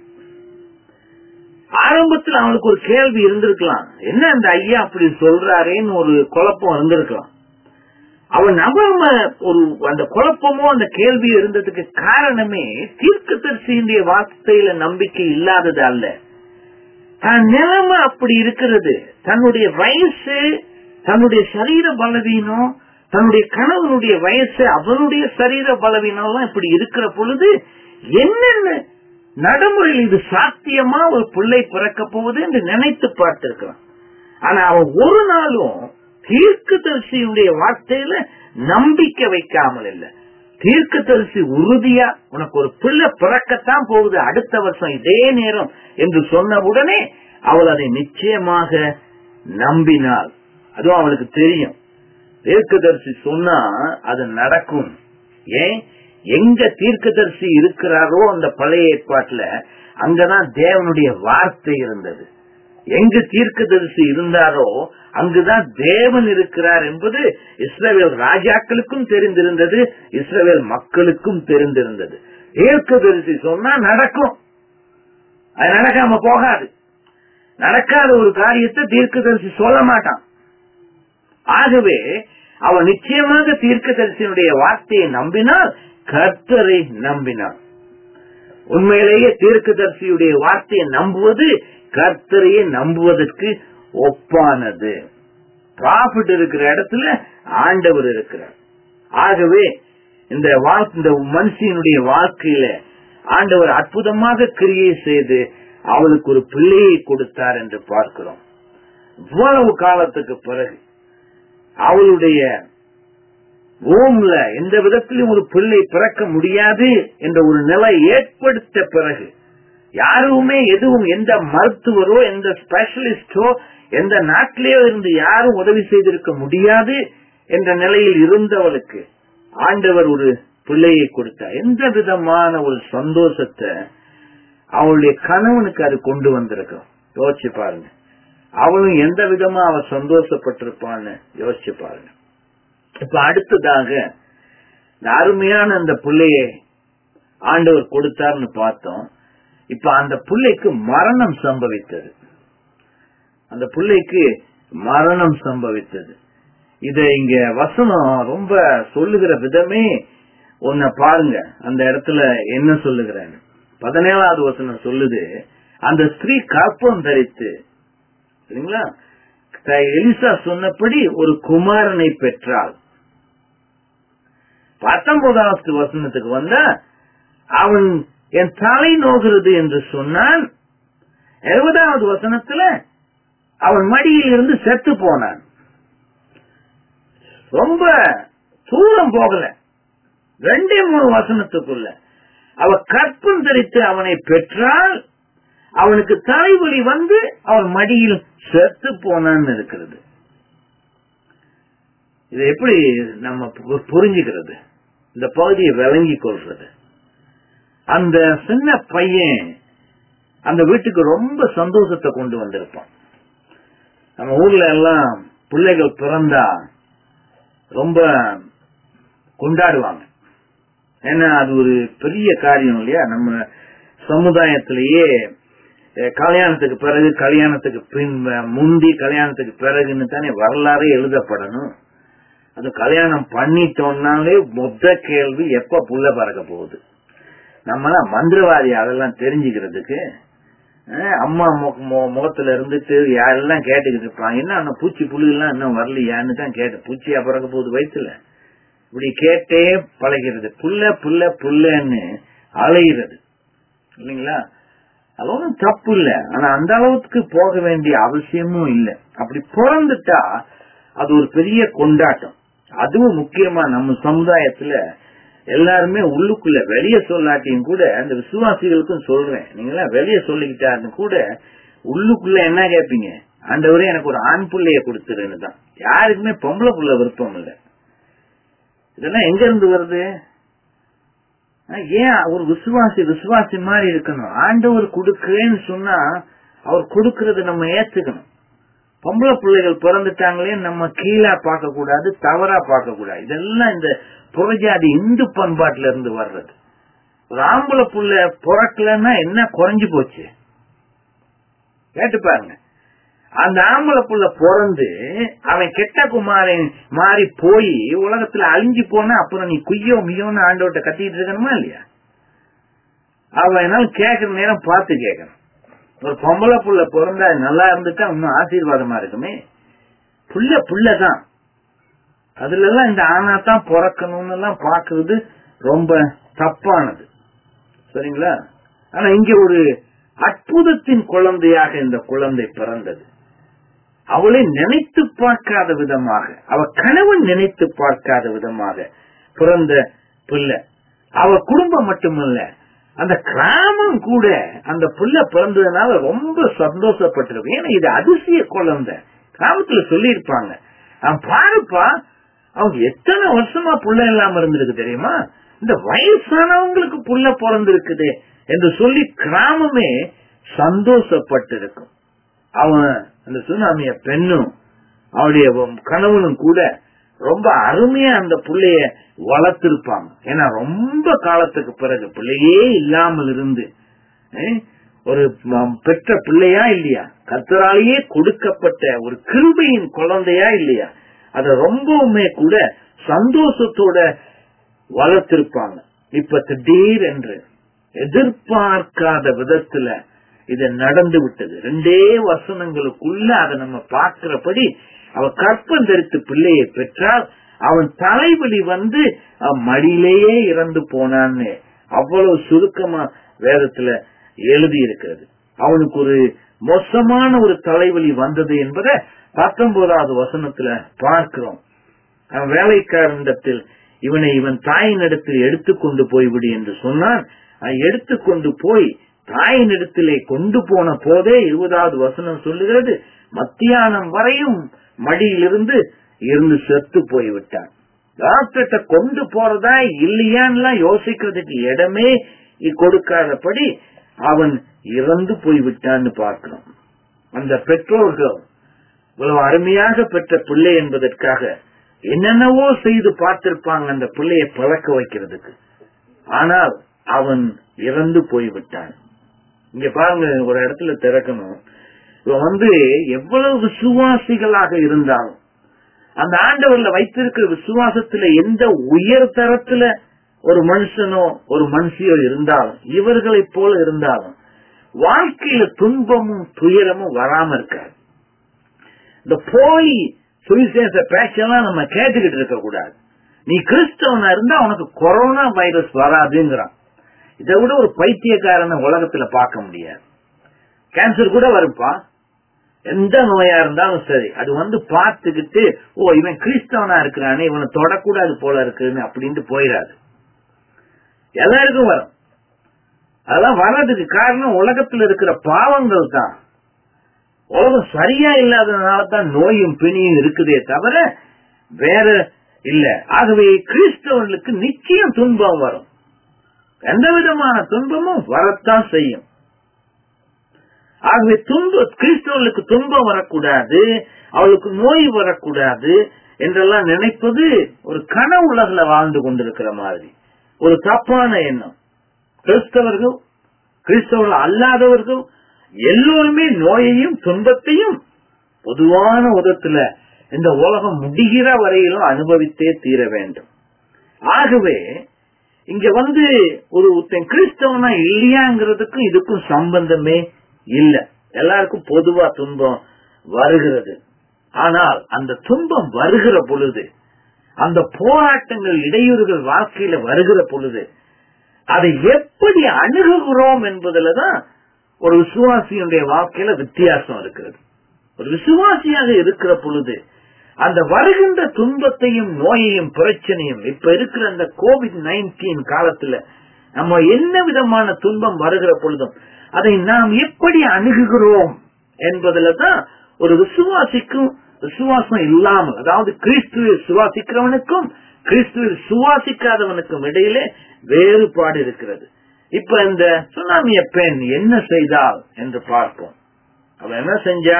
ஆரம்பத்தில் அவனுக்கு ஒரு கேள்வி இருந்திருக்கலாம் என்ன அந்த ஐயா அப்படி சொல்றாரேன்னு ஒரு குழப்பம் இருந்திருக்கலாம் அவன் நம்பாம ஒரு அந்த குழப்பமோ அந்த கேள்வி இருந்ததுக்கு காரணமே தீர்க்கதரிசியினுடைய வார்த்தையில நம்பிக்கை இல்லாதது அல்ல தன் நிலைமை அப்படி இருக்கிறது தன்னுடைய வயசு தன்னுடைய சரீர பலவீனம் தன்னுடைய கணவனுடைய வயசு அவனுடைய சரீர பலவீனம் எல்லாம் இப்படி இருக்கிற பொழுது என்னென்ன நடைமுறையில் இது சாத்தியமா ஒரு பிள்ளை பிறக்க போகுது என்று நினைத்து பார்த்திருக்கிறான் ஆனா அவன் ஒரு நாளும் தீர்க்கதரிசியுடைய வார்த்தையில நம்பிக்கை வைக்காமல் இல்ல தீர்க்கதரிசி உறுதியா உனக்கு ஒரு பிள்ளை பிறக்கத்தான் போகுது அடுத்த வருஷம் இதே நேரம் என்று சொன்ன உடனே அவள் அதை நிச்சயமாக நம்பினாள் அதுவும் அவளுக்கு தெரியும் தீர்க்கதரிசி சொன்னா அது நடக்கும் ஏன் எங்க தீர்க்கதரிசி இருக்கிறாரோ அந்த பழைய ஏற்பாட்டுல அங்கதான் தேவனுடைய வார்த்தை இருந்தது எங்கு தீர்க்கதரிசி இருந்தாரோ அங்குதான் தேவன் இருக்கிறார் என்பது இஸ்ரவேல் ராஜாக்களுக்கும் தெரிந்திருந்தது இஸ்ரவேல் மக்களுக்கும் தெரிந்திருந்தது தீர்க்கதரிசி சொன்னா நடக்கும் அது நடக்காம போகாது நடக்காத ஒரு காரியத்தை தீர்க்கதரிசி சொல்ல மாட்டான் ஆகவே அவன் நிச்சயமாக தீர்க்கதரிசியினுடைய வார்த்தையை நம்பினால் கர்த்தரை நம்பினான் உண்மையிலேயே தீர்க்கதரிசியுடைய வார்த்தையை நம்புவது கர்த்தரையே நம்புவதற்கு ஒப்பானது ப்ராஃபிட் இருக்கிற இடத்துல ஆண்டவர் இருக்கிறார் ஆகவே இந்த வாழ்க்கை இந்த மனுஷனுடைய வாழ்க்கையில ஆண்டவர் அற்புதமாக கிரியை செய்து அவளுக்கு ஒரு பிள்ளையை கொடுத்தார் என்று பார்க்கிறோம் இவ்வளவு காலத்துக்கு பிறகு அவளுடைய ஓம்ல எந்த விதத்திலும் ஒரு பிள்ளை பிறக்க முடியாது என்ற ஒரு நிலை ஏற்படுத்த பிறகு யாருமே எதுவும் எந்த மருத்துவரோ எந்த ஸ்பெஷலிஸ்டோ எந்த நாட்டிலேயோ இருந்து யாரும் உதவி செய்திருக்க முடியாது என்ற நிலையில் இருந்தவளுக்கு ஆண்டவர் ஒரு பிள்ளையை கொடுத்தார் எந்த விதமான ஒரு சந்தோஷத்தை அவளுடைய கணவனுக்கு அது கொண்டு வந்திருக்கும் யோசிச்சு பாருங்க அவளும் எந்த விதமா அவ சந்தோஷப்பட்டிருப்பான்னு யோசிச்சு பாருங்க இப்ப அடுத்ததாக இந்த அருமையான அந்த பிள்ளைய ஆண்டவர் கொடுத்தார்னு பார்த்தோம் இப்ப அந்த பிள்ளைக்கு மரணம் சம்பவித்தது அந்த பிள்ளைக்கு மரணம் சம்பவித்தது இத இங்க வசனம் ரொம்ப சொல்லுகிற விதமே ஒன்ன பாருங்க அந்த இடத்துல என்ன சொல்லுகிறேன் பதினேழாவது வசனம் சொல்லுது அந்த ஸ்திரீ கற்பம் தரித்து சரிங்களா த- எலிசா சொன்னபடி ஒரு குமாரனை பெற்றாள் பத்தொன்பதாவது வசனத்துக்கு வந்தா அவன் என் தலை நோகிறது என்று சொன்னான் எழுபதாவது வசனத்துல அவன் மடியில் இருந்து செத்து போனான் ரொம்ப தூரம் போகல ரெண்டே மூணு வசனத்துக்குள்ள அவ கற்பம் தரித்து அவனை பெற்றால் அவனுக்கு தலைவலி வந்து அவன் மடியில் செத்து போனான்னு இருக்கிறது இது எப்படி நம்ம பு- புரிஞ்சுக்கிறது இந்த பகுதியை விளங்கி கொள்றது அந்த சின்ன பையன் அந்த வீட்டுக்கு ரொம்ப சந்தோஷத்தை கொண்டு வந்திருப்பான் நம்ம ஊர்ல எல்லாம் பிள்ளைகள் பிறந்தா ரொம்ப கொண்டாடுவாங்க ஏன்னா அது ஒரு பெரிய காரியம் இல்லையா நம்ம சமுதாயத்திலேயே அஹ், கல்யாணத்துக்கு பிறகு கல்யாணத்துக்கு பின் முந்தி கல்யாணத்துக்கு பிறகுன்னு தானே வரலாறே எழுதப்படணும் அது கல்யாணம் பண்ணிட்டோம்னாலே மொத்த கேள்வி எப்ப புள்ள பறக்க போகுது நம்மளாம் மந்திரவாதி அதெல்லாம் தெரிஞ்சுக்கிறதுக்கு அஹ், அம்மா மு- மு- முகத்துல இருந்துட்டு யாரெல்லாம் கேட்டுக்கிட்டு இருப்பாங்க என்ன அந்த பூச்சி புழு எல்லாம் இன்னும் வரலையான்னு தான் கேட்டு பூச்சியா பிறக்க போகுது வயிற்றுல இப்படி கேட்டே பழகிறது புல்ல புல்ல புல்லன்னு அலைகிறது இல்லைங்களா அது ஒன்றும் தப்பு இல்ல ஆனா அந்த அளவுக்கு போக வேண்டிய அவசியமும் இல்ல அப்படி பிறந்துட்டா அது ஒரு பெரிய கொண்டாட்டம் அதுவும் முக்கியமா நம்ம சமுதாயத்துல எல்லாருமே உள்ளுக்குள்ள வெளிய சொல்லாட்டியும் கூட அந்த விசுவாசிகளுக்கும் சொல்றேன் நீங்களா வெளிய சொல்லிக்கிட்டாருன்னு கூட உள்ளுக்குள்ள என்ன கேட்பீங்க ஆண்டவரே எனக்கு ஒரு ஆண் பிள்ளைய கொடுத்துருன்னு தான் யாருக்குமே பொம்பளை புள்ள விருப்பம் இல்ல இதெல்லாம் எங்க இருந்து வருது ஆஹ் ஏன் ஒரு விசுவாசி விசுவாசி மாதிரி இருக்கணும் ஆண்டவர் கொடுக்கிறேன்னு சொன்னா அவர் கொடுக்கறது நம்ம ஏத்துக்கணும் பொம்பளை பிள்ளைகள் பிறந்துட்டாங்களே நம்ம கீழா பார்க்க கூடாது தவறா பார்க்க கூடாது இதெல்லாம் இந்த புறஜாதி இந்து பண்பாட்டுல இருந்து வர்றது ஒரு ஆம்பளை புள்ள பிறக்கலன்னா என்ன குறைஞ்சு போச்சு கேட்டு பாருங்க அந்த ஆம்பளை புள்ள பிறந்து அவன் கெட்ட குமாரன் மாறி போய் உலகத்துல அழிஞ்சு போனா அப்புறம் நீ குய்யோ மியோன்னு ஆண்டவர்கிட்ட கத்திட்டு இருக்கணுமா இல்லையா அவன் என்னால கேக்குற நேரம் பார்த்து கேட்கணும் ஒரு பொம்பளை புள்ள பிறந்தா நல்லா இருந்துட்டா இன்னும் ஆசீர்வாதமா இருக்குமே புள்ள புள்ளதான் அதுல எல்லாம் இந்த ஆனா தான் பிறக்கணும்னு எல்லாம் பாக்குறது ரொம்ப தப்பானது சரிங்களா ஆனா இங்க ஒரு அற்புதத்தின் குழந்தையாக இந்த குழந்தை பிறந்தது அவளை நினைத்து பார்க்காத விதமாக அவ கணவன் நினைத்து பார்க்காத விதமாக பிறந்த பிள்ளை அவ குடும்பம் மட்டுமல்ல அந்த கிராமம் கூட அந்த புள்ள பிறந்ததுனால ரொம்ப சந்தோஷப்பட்டிருக்கும் ஏன்னா இது அதிசய குழந்தை கிராமத்துல சொல்லியிருப்பாங்க அவன் பாருப்பா அவங்க எத்தனை வருஷமா புள்ள இல்லாம இருந்திருக்கு தெரியுமா இந்த வயசானவங்களுக்கு புள்ள பிறந்திருக்குது என்று சொல்லி கிராமமே சந்தோஷப்பட்டிருக்கும் அவன் அந்த சுனாமிய பெண்ணும் அவளுடைய கணவனும் கூட ரொம்ப அருமையா அந்த பிள்ளைய வளர்த்திருப்பாங்க ஏன்னா ரொம்ப காலத்துக்கு பிறகு பிள்ளையே இல்லாமல் இருந்து அஹ், ஒரு ம- பெற்ற பிள்ளையா இல்லையா கத்தராலேயே கொடுக்கப்பட்ட ஒரு கிருபையின் குழந்தையா இல்லையா அத ரொம்பவுமே கூட சந்தோஷத்தோட வளர்த்திருப்பாங்க இப்ப திடீர் என்று எதிர்பார்க்காத விதத்துல இது நடந்து விட்டது ரெண்டே வசனங்களுக்குள்ள அதை நம்ம பார்க்கிறபடி அவ கற்பம் தரித்து பிள்ளையை பெற்றால் அவன் தலைவலி வந்து அவன் மடியிலேயே இறந்து போனான்னு அவ்வளவு சுருக்கமா வேதத்துல எழுதி இருக்கிறது அவனுக்கு ஒரு மோசமான ஒரு தலைவலி வந்தது என்பதை பத்தொன்பதாவது வசனத்துல பார்க்கிறோம் அவன் வேலைக்காரனிடத்தில் இவனை இவன் தாயினிடத்தில் எடுத்துக்கொண்டு போய்விடு என்று சொன்னான் அவன் எடுத்துக்கொண்டு போய் தாயினிடத்திலே கொண்டு போன போதே இருபதாவது வசனம் சொல்லுகிறது மத்தியானம் வரையும் மடியிலிருந்து இருந்து செத்து போய்விட்டான் டாக்டர்கிட்ட கொண்டு போறதா இல்லையான்னு யோசிக்கிறதுக்கு இடமே இ- கொடுக்காதபடி அவன் இறந்து போய்விட்டான்னு பார்க்கிறோம் அந்த பெற்றோர்கள் இவ்வளவு அருமையாக பெற்ற பிள்ளை என்பதற்காக என்னென்னவோ செய்து பார்த்திருப்பாங்க அந்த பிள்ளையை பழக்க வைக்கிறதுக்கு ஆனால் அவன் இறந்து போய்விட்டான் இங்க பாருங்க ஒரு இடத்துல திறக்கணும் இவன் வந்து எவ்வளவு விசுவாசிகளாக இருந்தாலும் அந்த ஆண்டவர்ல வைத்திருக்கிற விசுவாசத்துல எந்த உயர் தரத்துல ஒரு மனுஷனோ ஒரு மனுஷியோ இருந்தாலும் இவர்களைப் போல இருந்தாலும் வாழ்க்கையில துன்பமும் துயரமும் வராம இருக்காது இந்த போய் சுவிசேஷ பேச்செல்லாம் நம்ம கேட்டுக்கிட்டு இருக்க கூடாது நீ கிறிஸ்தவனா இருந்தா உனக்கு கொரோனா வைரஸ் வராதுங்கிறான் இதை விட ஒரு பைத்தியக்காரனை உலகத்துல பார்க்க முடியாது கேன்சர் கூட வருப்பா எந்த நோயா இருந்தாலும் சரி அது வந்து பார்த்துக்கிட்டு ஓ இவன் கிறிஸ்தவனா இருக்கிறானே இவனை தொடக்கூடாது போல இருக்குன்னு அப்படின்ட்டு போயிடாது எல்லாருக்கும் வரும் அதெல்லாம் வர்றதுக்கு காரணம் உலகத்துல இருக்கிற பாவங்கள் தான் உலகம் சரியா இல்லாததுனால தான் நோயும் பிணியும் இருக்குதே தவிர வேற இல்ல ஆகவே கிறிஸ்தவர்களுக்கு நிச்சயம் துன்பம் வரும் எந்த விதமான துன்பமும் வரத்தான் செய்யும் ஆகவே துன்ப கிறிஸ்தவர்களுக்கு துன்பம் வரக்கூடாது அவளுக்கு நோய் வரக்கூடாது என்றெல்லாம் நினைப்பது ஒரு கன உலகில வாழ்ந்து கொண்டிருக்கிற மாதிரி ஒரு தப்பான எண்ணம் கிறிஸ்தவர்கள் கிறிஸ்தவர்கள் அல்லாதவர்கள் எல்லோருமே நோயையும் துன்பத்தையும் பொதுவான உதத்துல இந்த உலகம் முடிகிற வரையிலும் அனுபவித்தே தீர வேண்டும் ஆகவே இங்க வந்து ஒரு ஒருத்தன் கிறிஸ்தவனா இல்லையாங்கிறதுக்கும் இதுக்கும் சம்பந்தமே இல்ல எல்லாருக்கும் பொதுவா துன்பம் வருகிறது ஆனால் அந்த துன்பம் வருகிற பொழுது அந்த போராட்டங்கள் இடையூறுகள் வாழ்க்கையில வருகிற பொழுது அதை எப்படி அணுகுகிறோம் என்பதுலதான் ஒரு விசுவாசியுடைய வாழ்க்கையில வித்தியாசம் இருக்கிறது ஒரு விசுவாசியாக இருக்கிற பொழுது அந்த வருகின்ற துன்பத்தையும் நோயையும் பிரச்சனையும் இப்ப இருக்கிற அந்த கோவிட் நைன்டீன் காலத்துல நம்ம என்ன விதமான துன்பம் வருகிற பொழுதும் அதை நாம் எப்படி அணுகுகிறோம் என்பதுல தான் ஒரு விசுவாசிக்கும் விசுவாசம் இல்லாமல் அதாவது கிறிஸ்துவில் சுவாசிக்கிறவனுக்கும் கிறிஸ்துவில் சுவாசிக்காதவனுக்கும் இடையிலே வேறுபாடு இருக்கிறது இப்ப இந்த சுனாமிய பெண் என்ன செய்தால் என்று பார்ப்போம் அவன் என்ன செஞ்சா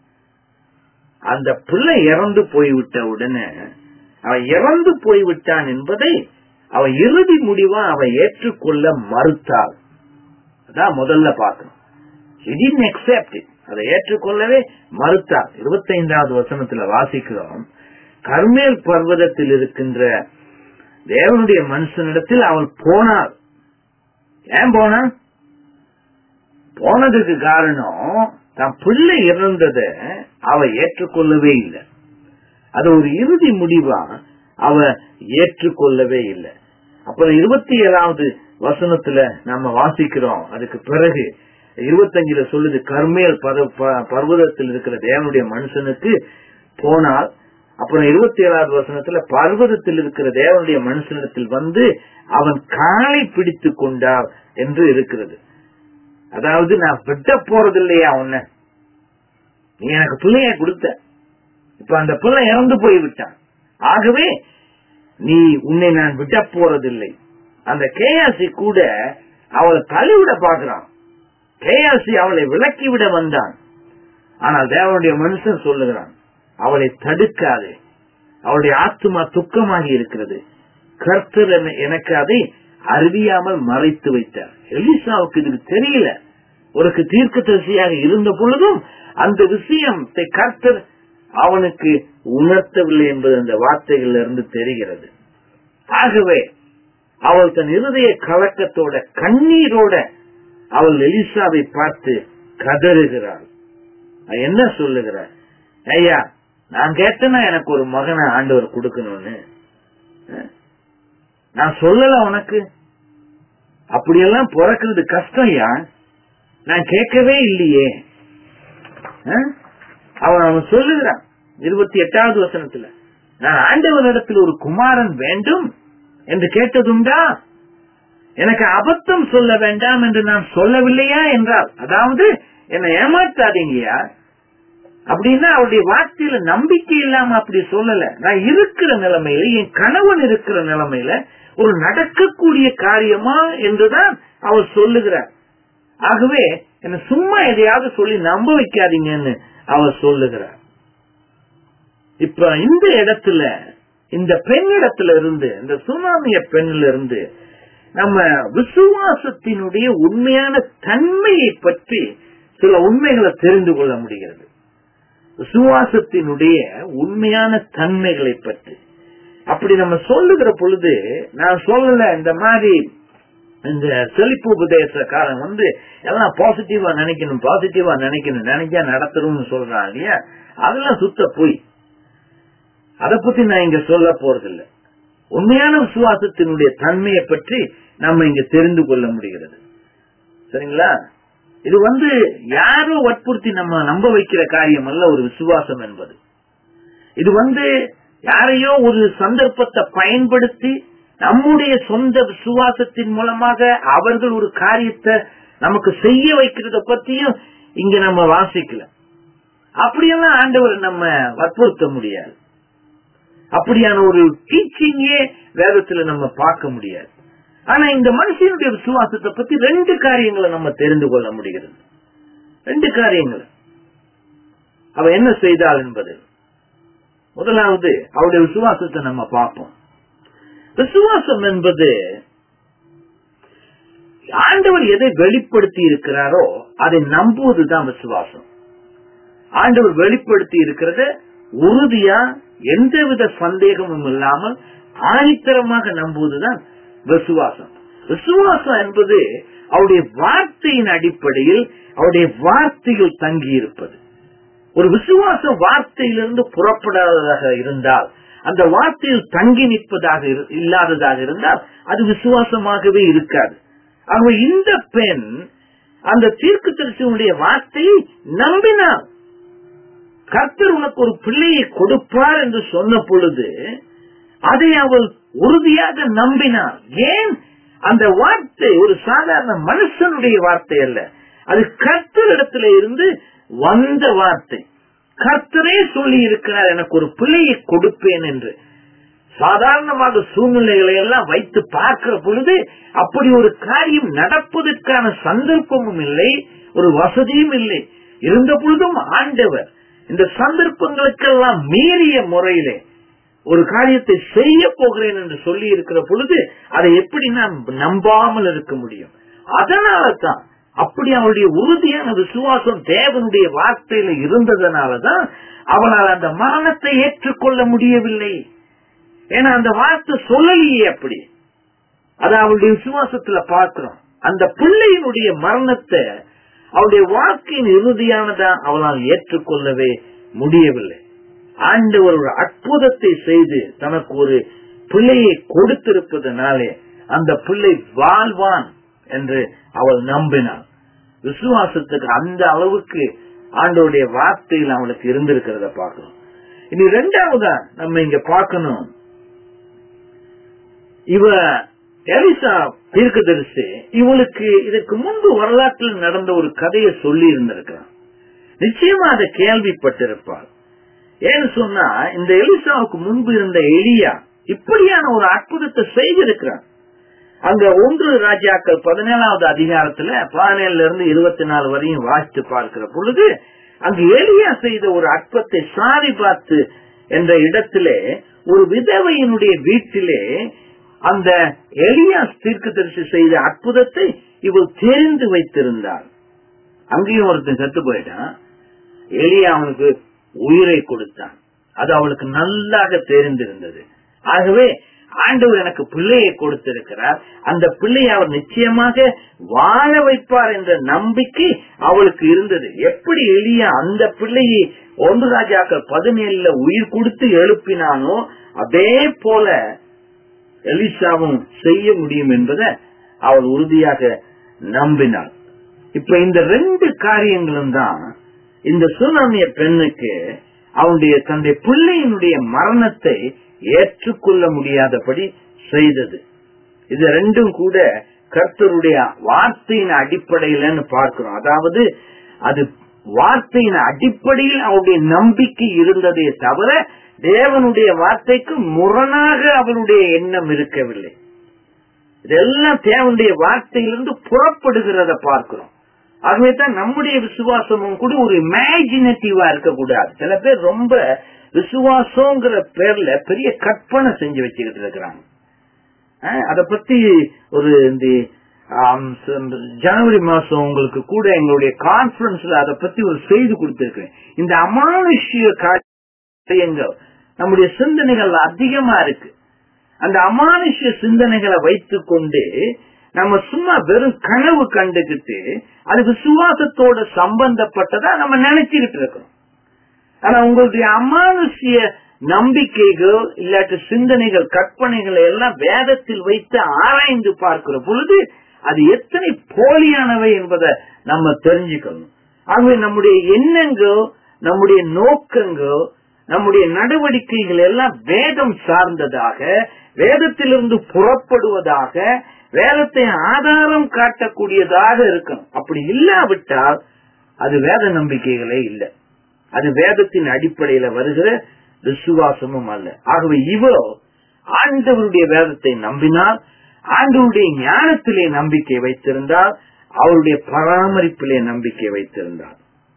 அந்த பிள்ளை இறந்து போய்விட்ட உடனே அவன் இறந்து போய்விட்டான் என்பதை அவன் இறுதி முடிவா அவன் ஏற்றுக்கொள்ள மறுத்தாள் அதான் முதல்ல பார்க்கணும் எக்ஸப்ட் அதை ஏற்றுக்கொள்ளவே மறுத்தார் இருபத்தைந்தாவது வசனத்துல வாசிக்கிறோம் கர்மேல் பர்வதத்தில் இருக்கின்ற தேவனுடைய மனுஷனிடத்தில் அவள் போனாள் ஏன் போனா போனதுக்கு காரணம் தன் பிள்ளை இறந்தத அவ ஏற்றுக்கொள்ளவே இல்லை அது ஒரு இறுதி முடிவா அவ ஏற்றுக்கொள்ளவே இல்லை அப்புறம் இருபத்தி ஏழாவது வசனத்துல நம்ம வாசிக்கிறோம் அதுக்கு பிறகு இருபத்தஞ்சுல சொல்லுது கர்மேல் பர்வதத்தில் இருக்கிற தேவனுடைய மனுஷனுக்கு போனால் அப்புறம் இருபத்தி ஏழாவது வசனத்துல பர்வதத்தில் இருக்கிற தேவனுடைய மனுஷனிடத்தில் வந்து அவன் காலை பிடித்து கொண்டார் என்று இருக்கிறது அதாவது நான் விட்ட போறது இல்லையா உன்ன நீ எனக்கு பிள்ளைய கொடுத்த இப்ப அந்த பிள்ளை இறந்து போய்விட்டான் ஆகவே நீ உன்னை நான் விட்ட போறதில்லை அந்த கேயாசி கூட அவளை தள்ளிவிட பாக்குறான் கேயாசி அவளை விலக்கிவிட வந்தான் ஆனால் தேவனுடைய மனுஷன் சொல்லுகிறான் அவளை தடுக்காதே அவளுடைய ஆத்மா துக்கமாகி இருக்கிறது கர்த்தர் எனக்கு அதை அறிவியாமல் மறைத்து வைத்தார் எலிசாவுக்கு இதுக்கு தெரியல ஒரு தீர்க்க தரிசியாக இருந்த பொழுதும் அந்த விஷயத்தை கர்த்தர் அவனுக்கு உணர்த்தவில்லை என்பது அந்த வார்த்தைகள்ல இருந்து தெரிகிறது ஆகவே அவள் தன் இருதய கலக்கத்தோட கண்ணீரோட அவள் எலிசாவை பார்த்து கதறுகிறாள் என்ன சொல்லுகிறார் ஐயா நான் கேட்டேன்னா எனக்கு ஒரு மகனை ஆண்டவர் கொடுக்கணும்னு நான் சொல்லல உனக்கு அப்படியெல்லாம் பிறக்கிறது கஷ்டம் ஐயா நான் கேட்கவே இல்லையே அவன் அவன் சொல்லுகிறான் இருபத்தி எட்டாவது வசனத்துல நான் ஆண்டவனிடத்தில் ஒரு குமாரன் வேண்டும் என்று கேட்டதுண்டா எனக்கு அபத்தம் சொல்ல வேண்டாம் என்று நான் சொல்லவில்லையா என்றால் அதாவது என்னை ஏமாற்றாதீங்கயா அப்படின்னா அவருடைய வார்த்தையில நம்பிக்கை இல்லாம அப்படி சொல்லல நான் இருக்கிற நிலைமையில என் கணவன் இருக்கிற நிலைமையில ஒரு நடக்கக்கூடிய காரியமா என்றுதான் அவர் சொல்லுகிறார் ஆகவே என்ன சும்மா எதையாவது சொல்லி நம்ப வைக்காதீங்கன்னு அவர் சொல்லுகிறார் இப்ப இந்த இடத்துல இந்த பெண்ணிடத்துல இருந்து இந்த சுனாமிய பெண்ணில இருந்து நம்ம விசுவாசத்தினுடைய உண்மையான தன்மையை பற்றி சில உண்மைகளை தெரிந்து கொள்ள முடிகிறது விசுவாசத்தினுடைய உண்மையான தன்மைகளை பற்றி அப்படி நம்ம சொல்லுகிற பொழுது நான் சொல்லல இந்த மாதிரி இந்த செழிப்பு உபதேசக்காரன் வந்து எல்லாம் பாசிட்டிவா நினைக்கணும் பாசிட்டிவா நினைக்கணும் நினைச்சா நடத்தணும்னு சொல்றான் இல்லையா அதெல்லாம் சுத்த போய் அதை பத்தி நான் இங்க சொல்ல போறதில்லை உண்மையான விசுவாசத்தினுடைய தன்மையை பற்றி நம்ம இங்க தெரிந்து கொள்ள முடிகிறது சரிங்களா இது வந்து யாரோ வற்புறுத்தி நம்ம நம்ப வைக்கிற காரியம் அல்ல ஒரு விசுவாசம் என்பது இது வந்து யாரையோ ஒரு சந்தர்ப்பத்தை பயன்படுத்தி நம்முடைய சொந்த விசுவாசத்தின் மூலமாக அவர்கள் ஒரு காரியத்தை நமக்கு செய்ய வைக்கிறத பத்தியும் இங்க நம்ம வாசிக்கல அப்படியெல்லாம் ஆண்டவர் நம்ம வற்புறுத்த முடியாது அப்படியான ஒரு டீச்சிங்கே வேதத்துல நம்ம பார்க்க முடியாது ஆனா இந்த மனுஷனுடைய விசுவாசத்தை பத்தி ரெண்டு காரியங்களை நம்ம தெரிந்து கொள்ள முடிகிறது ரெண்டு காரியங்கள் அவ என்ன செய்தாள் என்பது முதலாவது அவருடைய விசுவாசத்தை நம்ம பார்ப்போம் விசுவாசம் என்பது ஆண்டவர் எதை வெளிப்படுத்தி இருக்கிறாரோ அதை நம்புவதுதான் விசுவாசம் ஆண்டவர் வெளிப்படுத்தி இருக்கிறத உறுதியா எந்தவித சந்தேகமும் இல்லாமல் ஆணித்தரமாக நம்புவதுதான் விசுவாசம் விசுவாசம் என்பது அவருடைய வார்த்தையின் அடிப்படையில் அவருடைய வார்த்தையில் தங்கி இருப்பது ஒரு விசுவாச வார்த்தையிலிருந்து புறப்படாததாக இருந்தால் அந்த வார்த்தையில் தங்கி நிற்பதாக இல்லாததாக இருந்தால் அது விசுவாசமாகவே இருக்காது ஆகவே இந்த பெண் அந்த தீர்க்கு தரிசனுடைய வார்த்தையை நம்பினாள் கர்த்தர் உனக்கு ஒரு பிள்ளையை கொடுப்பார் என்று சொன்ன பொழுது அதை அவள் உறுதியாக நம்பினார் ஏன் அந்த வார்த்தை ஒரு சாதாரண மனுஷனுடைய வார்த்தை அல்ல அது கர்த்தரிடத்துல இருந்து வந்த வார்த்தை கர்த்தரே சொல்லி இருக்கிறார் எனக்கு ஒரு பிள்ளையை கொடுப்பேன் என்று சாதாரணமாக சூழ்நிலைகளை எல்லாம் வைத்து பார்க்கிற பொழுது அப்படி ஒரு காரியம் நடப்பதற்கான சந்தர்ப்பமும் இல்லை ஒரு வசதியும் இல்லை இருந்த பொழுதும் ஆண்டவர் இந்த சந்தர்ப்பங்களுக்கெல்லாம் மீறிய முறையிலே ஒரு காரியத்தை செய்ய போகிறேன் என்று சொல்லி இருக்கிற பொழுது அதை எப்படி நாம் நம்பாமல் இருக்க முடியும் அதனால தான் அப்படி அவளுடைய உறுதியான விசுவாசம் தேவனுடைய வார்த்தையில இருந்ததனாலதான் அவளால் அந்த மரணத்தை ஏற்றுக்கொள்ள முடியவில்லை ஏன்னா அந்த வார்த்தை சொல்லலையே அப்படி அது அவளுடைய விசுவாசத்துல பார்க்கிறோம் அந்த பிள்ளையினுடைய மரணத்தை அவளுடைய வாழ்க்கையின் இறுதியானதா அவளால் ஏற்றுக்கொள்ளவே முடியவில்லை ஆண்டவர் ஒரு அற்புதத்தை செய்து தனக்கு ஒரு பிள்ளையை கொடுத்திருப்பதனாலே அந்த பிள்ளை வாழ்வான் என்று அவள் நம்பினாள் விசுவாசத்துக்கு அந்த அளவுக்கு ஆண்டோடைய வார்த்தையில் அவளுக்கு இருந்திருக்கிறத பார்க்கணும் இனி ரெண்டாவதா நம்ம இங்க பார்க்கணும் இவ எலிசா தீர்க்கதரிசி இவளுக்கு இதற்கு முன்பு வரலாற்றில் நடந்த ஒரு கதையை சொல்லி இருந்திருக்கிறான் நிச்சயமா அதை கேள்விப்பட்டிருப்பாள் ஏன்னு சொன்னா இந்த எலிசாவுக்கு முன்பு இருந்த எலியா இப்படியான ஒரு அற்புதத்தை செய்திருக்கிறான் அங்க ஒன்று ராஜாக்கள் பதினேழாவது அதிகாரத்துல பதினேழுல இருந்து இருபத்தி நாலு வரையும் வாசித்து பார்க்கிற பொழுது அங்கு எலியா செய்த ஒரு அற்பத்தை சாரி பார்த்து என்ற இடத்திலே ஒரு விதவையினுடைய வீட்டிலே அந்த எலியா தீர்க்க தரிசி செய்த அற்புதத்தை இவள் தெரிந்து வைத்திருந்தாள் அங்கேயும் ஒருத்தன் செத்து போயிட்டான் எலியா அவனுக்கு உயிரை கொடுத்தான் அது அவளுக்கு நல்லாக தெரிந்திருந்தது ஆகவே ஆண்டவர் எனக்கு பிள்ளையை கொடுத்திருக்கிறார் அந்த பிள்ளையை அவர் நிச்சயமாக வாழ வைப்பார் என்ற நம்பிக்கை அவளுக்கு இருந்தது எப்படி எளிய அந்த பிள்ளையை ஒன்று ராஜாக்கள் பதினேழுல உயிர் கொடுத்து எழுப்பினானோ அதே போல எலிசாவும் செய்ய முடியும் என்பதை அவள் உறுதியாக நம்பினாள் இப்ப இந்த ரெண்டு காரியங்களும் தான் இந்த சுனாமிய பெண்ணுக்கு அவனுடைய தன்னுடைய பிள்ளையினுடைய மரணத்தை ஏற்றுக்கொள்ள முடியாதபடி செய்தது இது ரெண்டும் கூட கர்த்தருடைய வார்த்தையின் அடிப்படையிலன்னு பார்க்கிறோம் அதாவது அது வார்த்தையின் அடிப்படையில் அவருடைய நம்பிக்கை இருந்ததே தவிர தேவனுடைய வார்த்தைக்கு முரணாக அவளுடைய எண்ணம் இருக்கவில்லை இதெல்லாம் தேவனுடைய வார்த்தையிலிருந்து புறப்படுகிறத பார்க்கிறோம் ஆகவே தான் நம்முடைய விசுவாசமும் கூட ஒரு இமேஜினேட்டிவா இருக்கக்கூடாது சில பேர் ரொம்ப விசுவாசங்கிற பேர்ல பெரிய கற்பனை செஞ்சு வச்சுக்கிட்டு இருக்கிறாங்க அத பத்தி ஒரு இந்த ஜனவரி மாசம் உங்களுக்கு கூட எங்களுடைய கான்பரன்ஸ்ல அதை பத்தி ஒரு செய்தி கொடுத்திருக்கிறேன் இந்த அமானுஷ்ய காரியங்கள் நம்முடைய சிந்தனைகள் அதிகமா இருக்கு அந்த அமானுஷ்ய சிந்தனைகளை வைத்துக் கொண்டு நம்ம சும்மா வெறும் கனவு கண்டுகிட்டு அது விசுவாசத்தோட சம்பந்தப்பட்டதா நம்ம நினைச்சுக்கிட்டு இருக்கிறோம் ஆனா உங்களுடைய அமானுஷ்ய நம்பிக்கைகள் இல்லாட்ட சிந்தனைகள் கற்பனைகளை எல்லாம் வேதத்தில் வைத்து ஆராய்ந்து பார்க்கிற பொழுது அது எத்தனை போலியானவை என்பதை நம்ம தெரிஞ்சுக்கணும் ஆகவே நம்முடைய எண்ணங்கள் நம்முடைய நோக்கங்கள் நம்முடைய நடவடிக்கைகள் எல்லாம் வேதம் சார்ந்ததாக வேதத்திலிருந்து புறப்படுவதாக வேதத்தை ஆதாரம் காட்டக்கூடியதாக இருக்கணும் அப்படி இல்லாவிட்டால் அது வேத நம்பிக்கைகளே இல்லை அது வேதத்தின் அடிப்படையில வருகிற விசுவாசமும் அல்ல ஆகவே இவரோ ஆண்டவருடைய வேதத்தை நம்பினால் ஆண்டவருடைய ஞானத்திலே நம்பிக்கை வைத்திருந்தால் அவருடைய பராமரிப்பிலே நம்பிக்கை வைத்திருந்தார்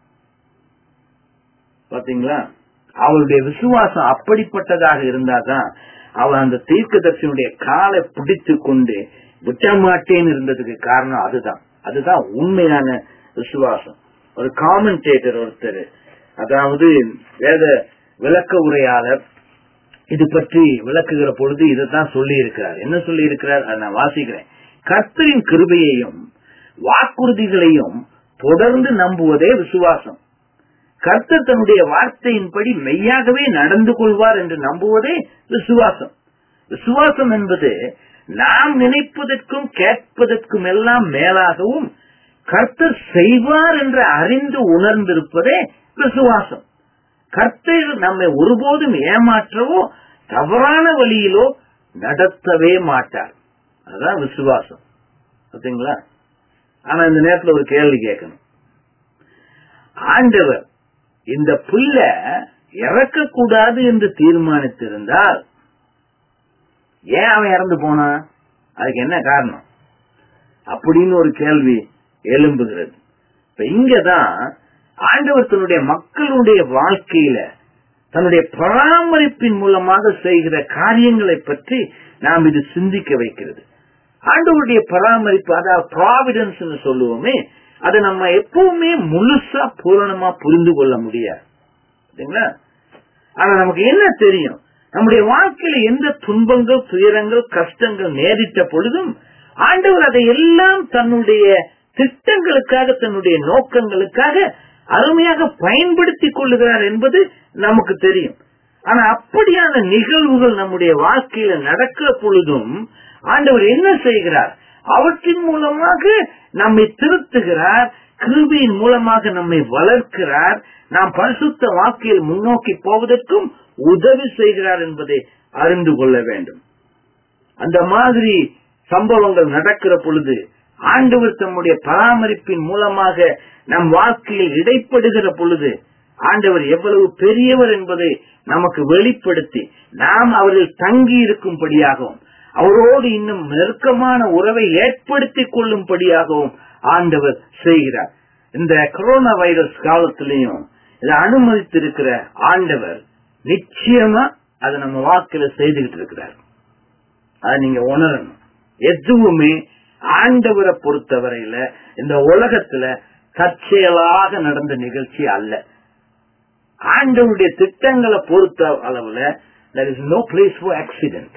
பாத்தீங்களா அவருடைய விசுவாசம் அப்படிப்பட்டதாக இருந்தாதான் அவன் அந்த தீர்க்கதர்சனுடைய காலை பிடித்து கொண்டு விட்ட மாட்டேன்னு இருந்ததுக்கு காரணம் அதுதான் அதுதான் உண்மையான விசுவாசம் ஒரு காமெண்டேட்டர் ஒருத்தர் அதாவது வேத விளக்க உரையாளர் இது பற்றி விளக்குகிற பொழுது இதைத்தான் சொல்லி இருக்கிறார் என்ன சொல்லி இருக்கிறார் அதை நான் வாசிக்கிறேன் கர்த்தரின் கிருபையையும் வாக்குறுதிகளையும் தொடர்ந்து நம்புவதே விசுவாசம் கர்த்தர் தன்னுடைய வார்த்தையின்படி மெய்யாகவே நடந்து கொள்வார் என்று நம்புவதே விசுவாசம் விசுவாசம் என்பது நாம் நினைப்பதற்கும் கேட்பதற்கும் எல்லாம் மேலாகவும் கர்த்தர் செய்வார் என்று அறிந்து உணர்ந்திருப்பதே விசுவாசம் கர்த்தர் நம்மை ஒருபோதும் ஏமாற்றவோ தவறான வழியிலோ நடத்தவே மாட்டார் அதுதான் விசுவாசம் பார்த்தீங்களா ஆனா இந்த நேரத்துல ஒரு கேள்வி கேட்கணும் ஆண்டவர் இந்த புல்ல இறக்கக்கூடாது என்று தீர்மானித்திருந்தால் ஏன் அவன் இறந்து போனான் அதுக்கு என்ன காரணம் அப்படின்னு ஒரு கேள்வி எழும்புகிறது இப்ப இங்கதான் ஆண்டவர் தன்னுடைய மக்களுடைய வாழ்க்கையில தன்னுடைய பராமரிப்பின் மூலமாக செய்கிற காரியங்களை பற்றி நாம் இது சிந்திக்க வைக்கிறது ஆண்டவருடைய பராமரிப்பு அதாவது ப்ராவிடன்ஸ் சொல்லுவோமே அதை நம்ம எப்பவுமே முழுசா பூரணமா புரிந்து கொள்ள முடியாது சரிங்களா ஆனா நமக்கு என்ன தெரியும் நம்முடைய வாழ்க்கையில எந்த துன்பங்கள் துயரங்கள் கஷ்டங்கள் நேரிட்ட பொழுதும் ஆண்டவர் அதை எல்லாம் தன்னுடைய திட்டங்களுக்காக தன்னுடைய நோக்கங்களுக்காக அருமையாக பயன்படுத்திக் கொள்ளுகிறார் என்பது நமக்கு தெரியும் ஆனா அப்படியான நிகழ்வுகள் நம்முடைய வாழ்க்கையில நடக்கிற பொழுதும் ஆண்டவர் என்ன செய்கிறார் அவற்றின் மூலமாக நம்மை திருத்துகிறார் கிருபியின் மூலமாக நம்மை வளர்க்கிறார் நாம் பரிசுத்த வாழ்க்கையில் முன்னோக்கி போவதற்கும் உதவி செய்கிறார் என்பதை அறிந்து கொள்ள வேண்டும் அந்த மாதிரி சம்பவங்கள் நடக்கிற பொழுது ஆண்டவர் தம்முடைய பராமரிப்பின் மூலமாக நம் வாழ்க்கையில் இடைப்படுகிற பொழுது ஆண்டவர் எவ்வளவு பெரியவர் என்பதை நமக்கு வெளிப்படுத்தி நாம் அவரில் தங்கி இருக்கும்படியாகவும் அவரோடு இன்னும் நெருக்கமான உறவை ஏற்படுத்திக் கொள்ளும்படியாகவும் ஆண்டவர் செய்கிறார் இந்த கொரோனா வைரஸ் காலத்திலையும் இதை அனுமதித்திருக்கிற ஆண்டவர் நிச்சயமா அதை நம்ம வாழ்க்கையில செய்துகிட்டு இருக்கிறார் அதை நீங்க உணரணும் எதுவுமே ஆண்டவரை பொறுத்தவரையில இந்த உலகத்துல தற்செயலாக நடந்த நிகழ்ச்சி அல்ல ஆண்டவருடைய திட்டங்களை பொறுத்த அளவுல there is no place for accident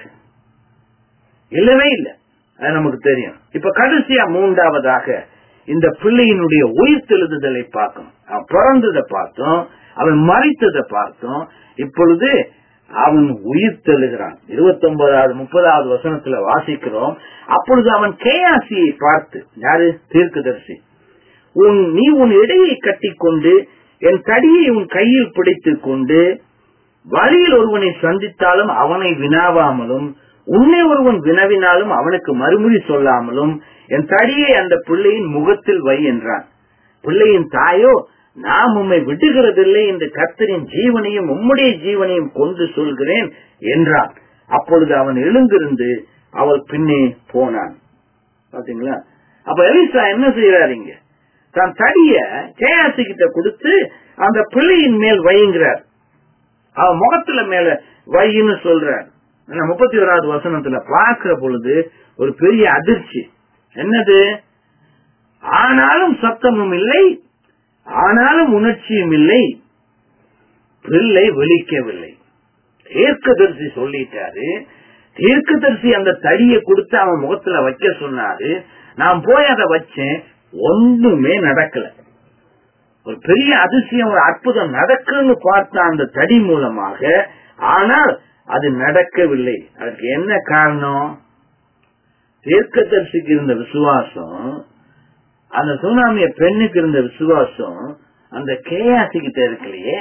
இல்லவே இல்லை அது நமக்கு தெரியும் இப்ப கடைசியா மூன்றாவதாக இந்த பிள்ளையினுடைய உயிர் தெழுதுதலை பார்க்கும் அவன் பிறந்ததை பார்த்தோம் அவன் மறித்ததை பார்த்தோம் இப்பொழுது அவன் உயிர் தெழுகிறான் இருபத்தி ஒன்பதாவது முப்பதாவது வசனத்துல வாசிக்கிறோம் அப்பொழுது அவன் கேயாசியை பார்த்து யாரு தீர்க்கதரிசி உன் நீ உன் இடையை கட்டிக்கொண்டு என் தடியை உன் கையில் பிடித்துக் கொண்டு வழியில் ஒருவனை சந்தித்தாலும் அவனை வினாவாமலும் உன்னை ஒருவன் வினவினாலும் அவனுக்கு மறுமொழி சொல்லாமலும் என் தடியை அந்த பிள்ளையின் முகத்தில் வை என்றான் பிள்ளையின் தாயோ நாம் உம்மை விடுகிறதில்லை என்று கர்த்தரின் ஜீவனையும் உம்முடைய ஜீவனையும் கொண்டு சொல்கிறேன் என்றான் அப்பொழுது அவன் எழுந்திருந்து அவள் பின்னே போனான் பாத்தீங்களா அப்ப எலிசா என்ன செய்யறாருங்க தன் தடிய கேயாசி கிட்ட கொடுத்து அந்த பிள்ளையின் மேல் வையுங்கிறார் அவன் முகத்துல மேல வையின்னு சொல்றார் முப்பத்தி ஓராவது வசனத்துல பார்க்கிற பொழுது ஒரு பெரிய அதிர்ச்சி என்னது ஆனாலும் சத்தமும் இல்லை ஆனாலும் உணர்ச்சியும் இல்லை பிள்ளை வெளிக்கவில்லை தீர்க்கதரிசி சொல்லிட்டாரு தீர்க்கதரிசி அந்த தடியை கொடுத்து அவன் முகத்துல வைக்க சொன்னாரு நான் போய் அதை வச்சேன் ஒண்ணுமே நடக்கல ஒரு பெரிய அதிசயம் ஒரு அற்புதம் நடக்குன்னு பார்த்த அந்த தடி மூலமாக ஆனால் அது நடக்கவில்லை அதுக்கு என்ன காரணம் தீர்க்கதரிசிக்கு இருந்த விசுவாசம் அந்த சுனாமிய பெண்ணுக்கு இருந்த விசுவாசம் அந்த கேயாசி கிட்ட இருக்கலையே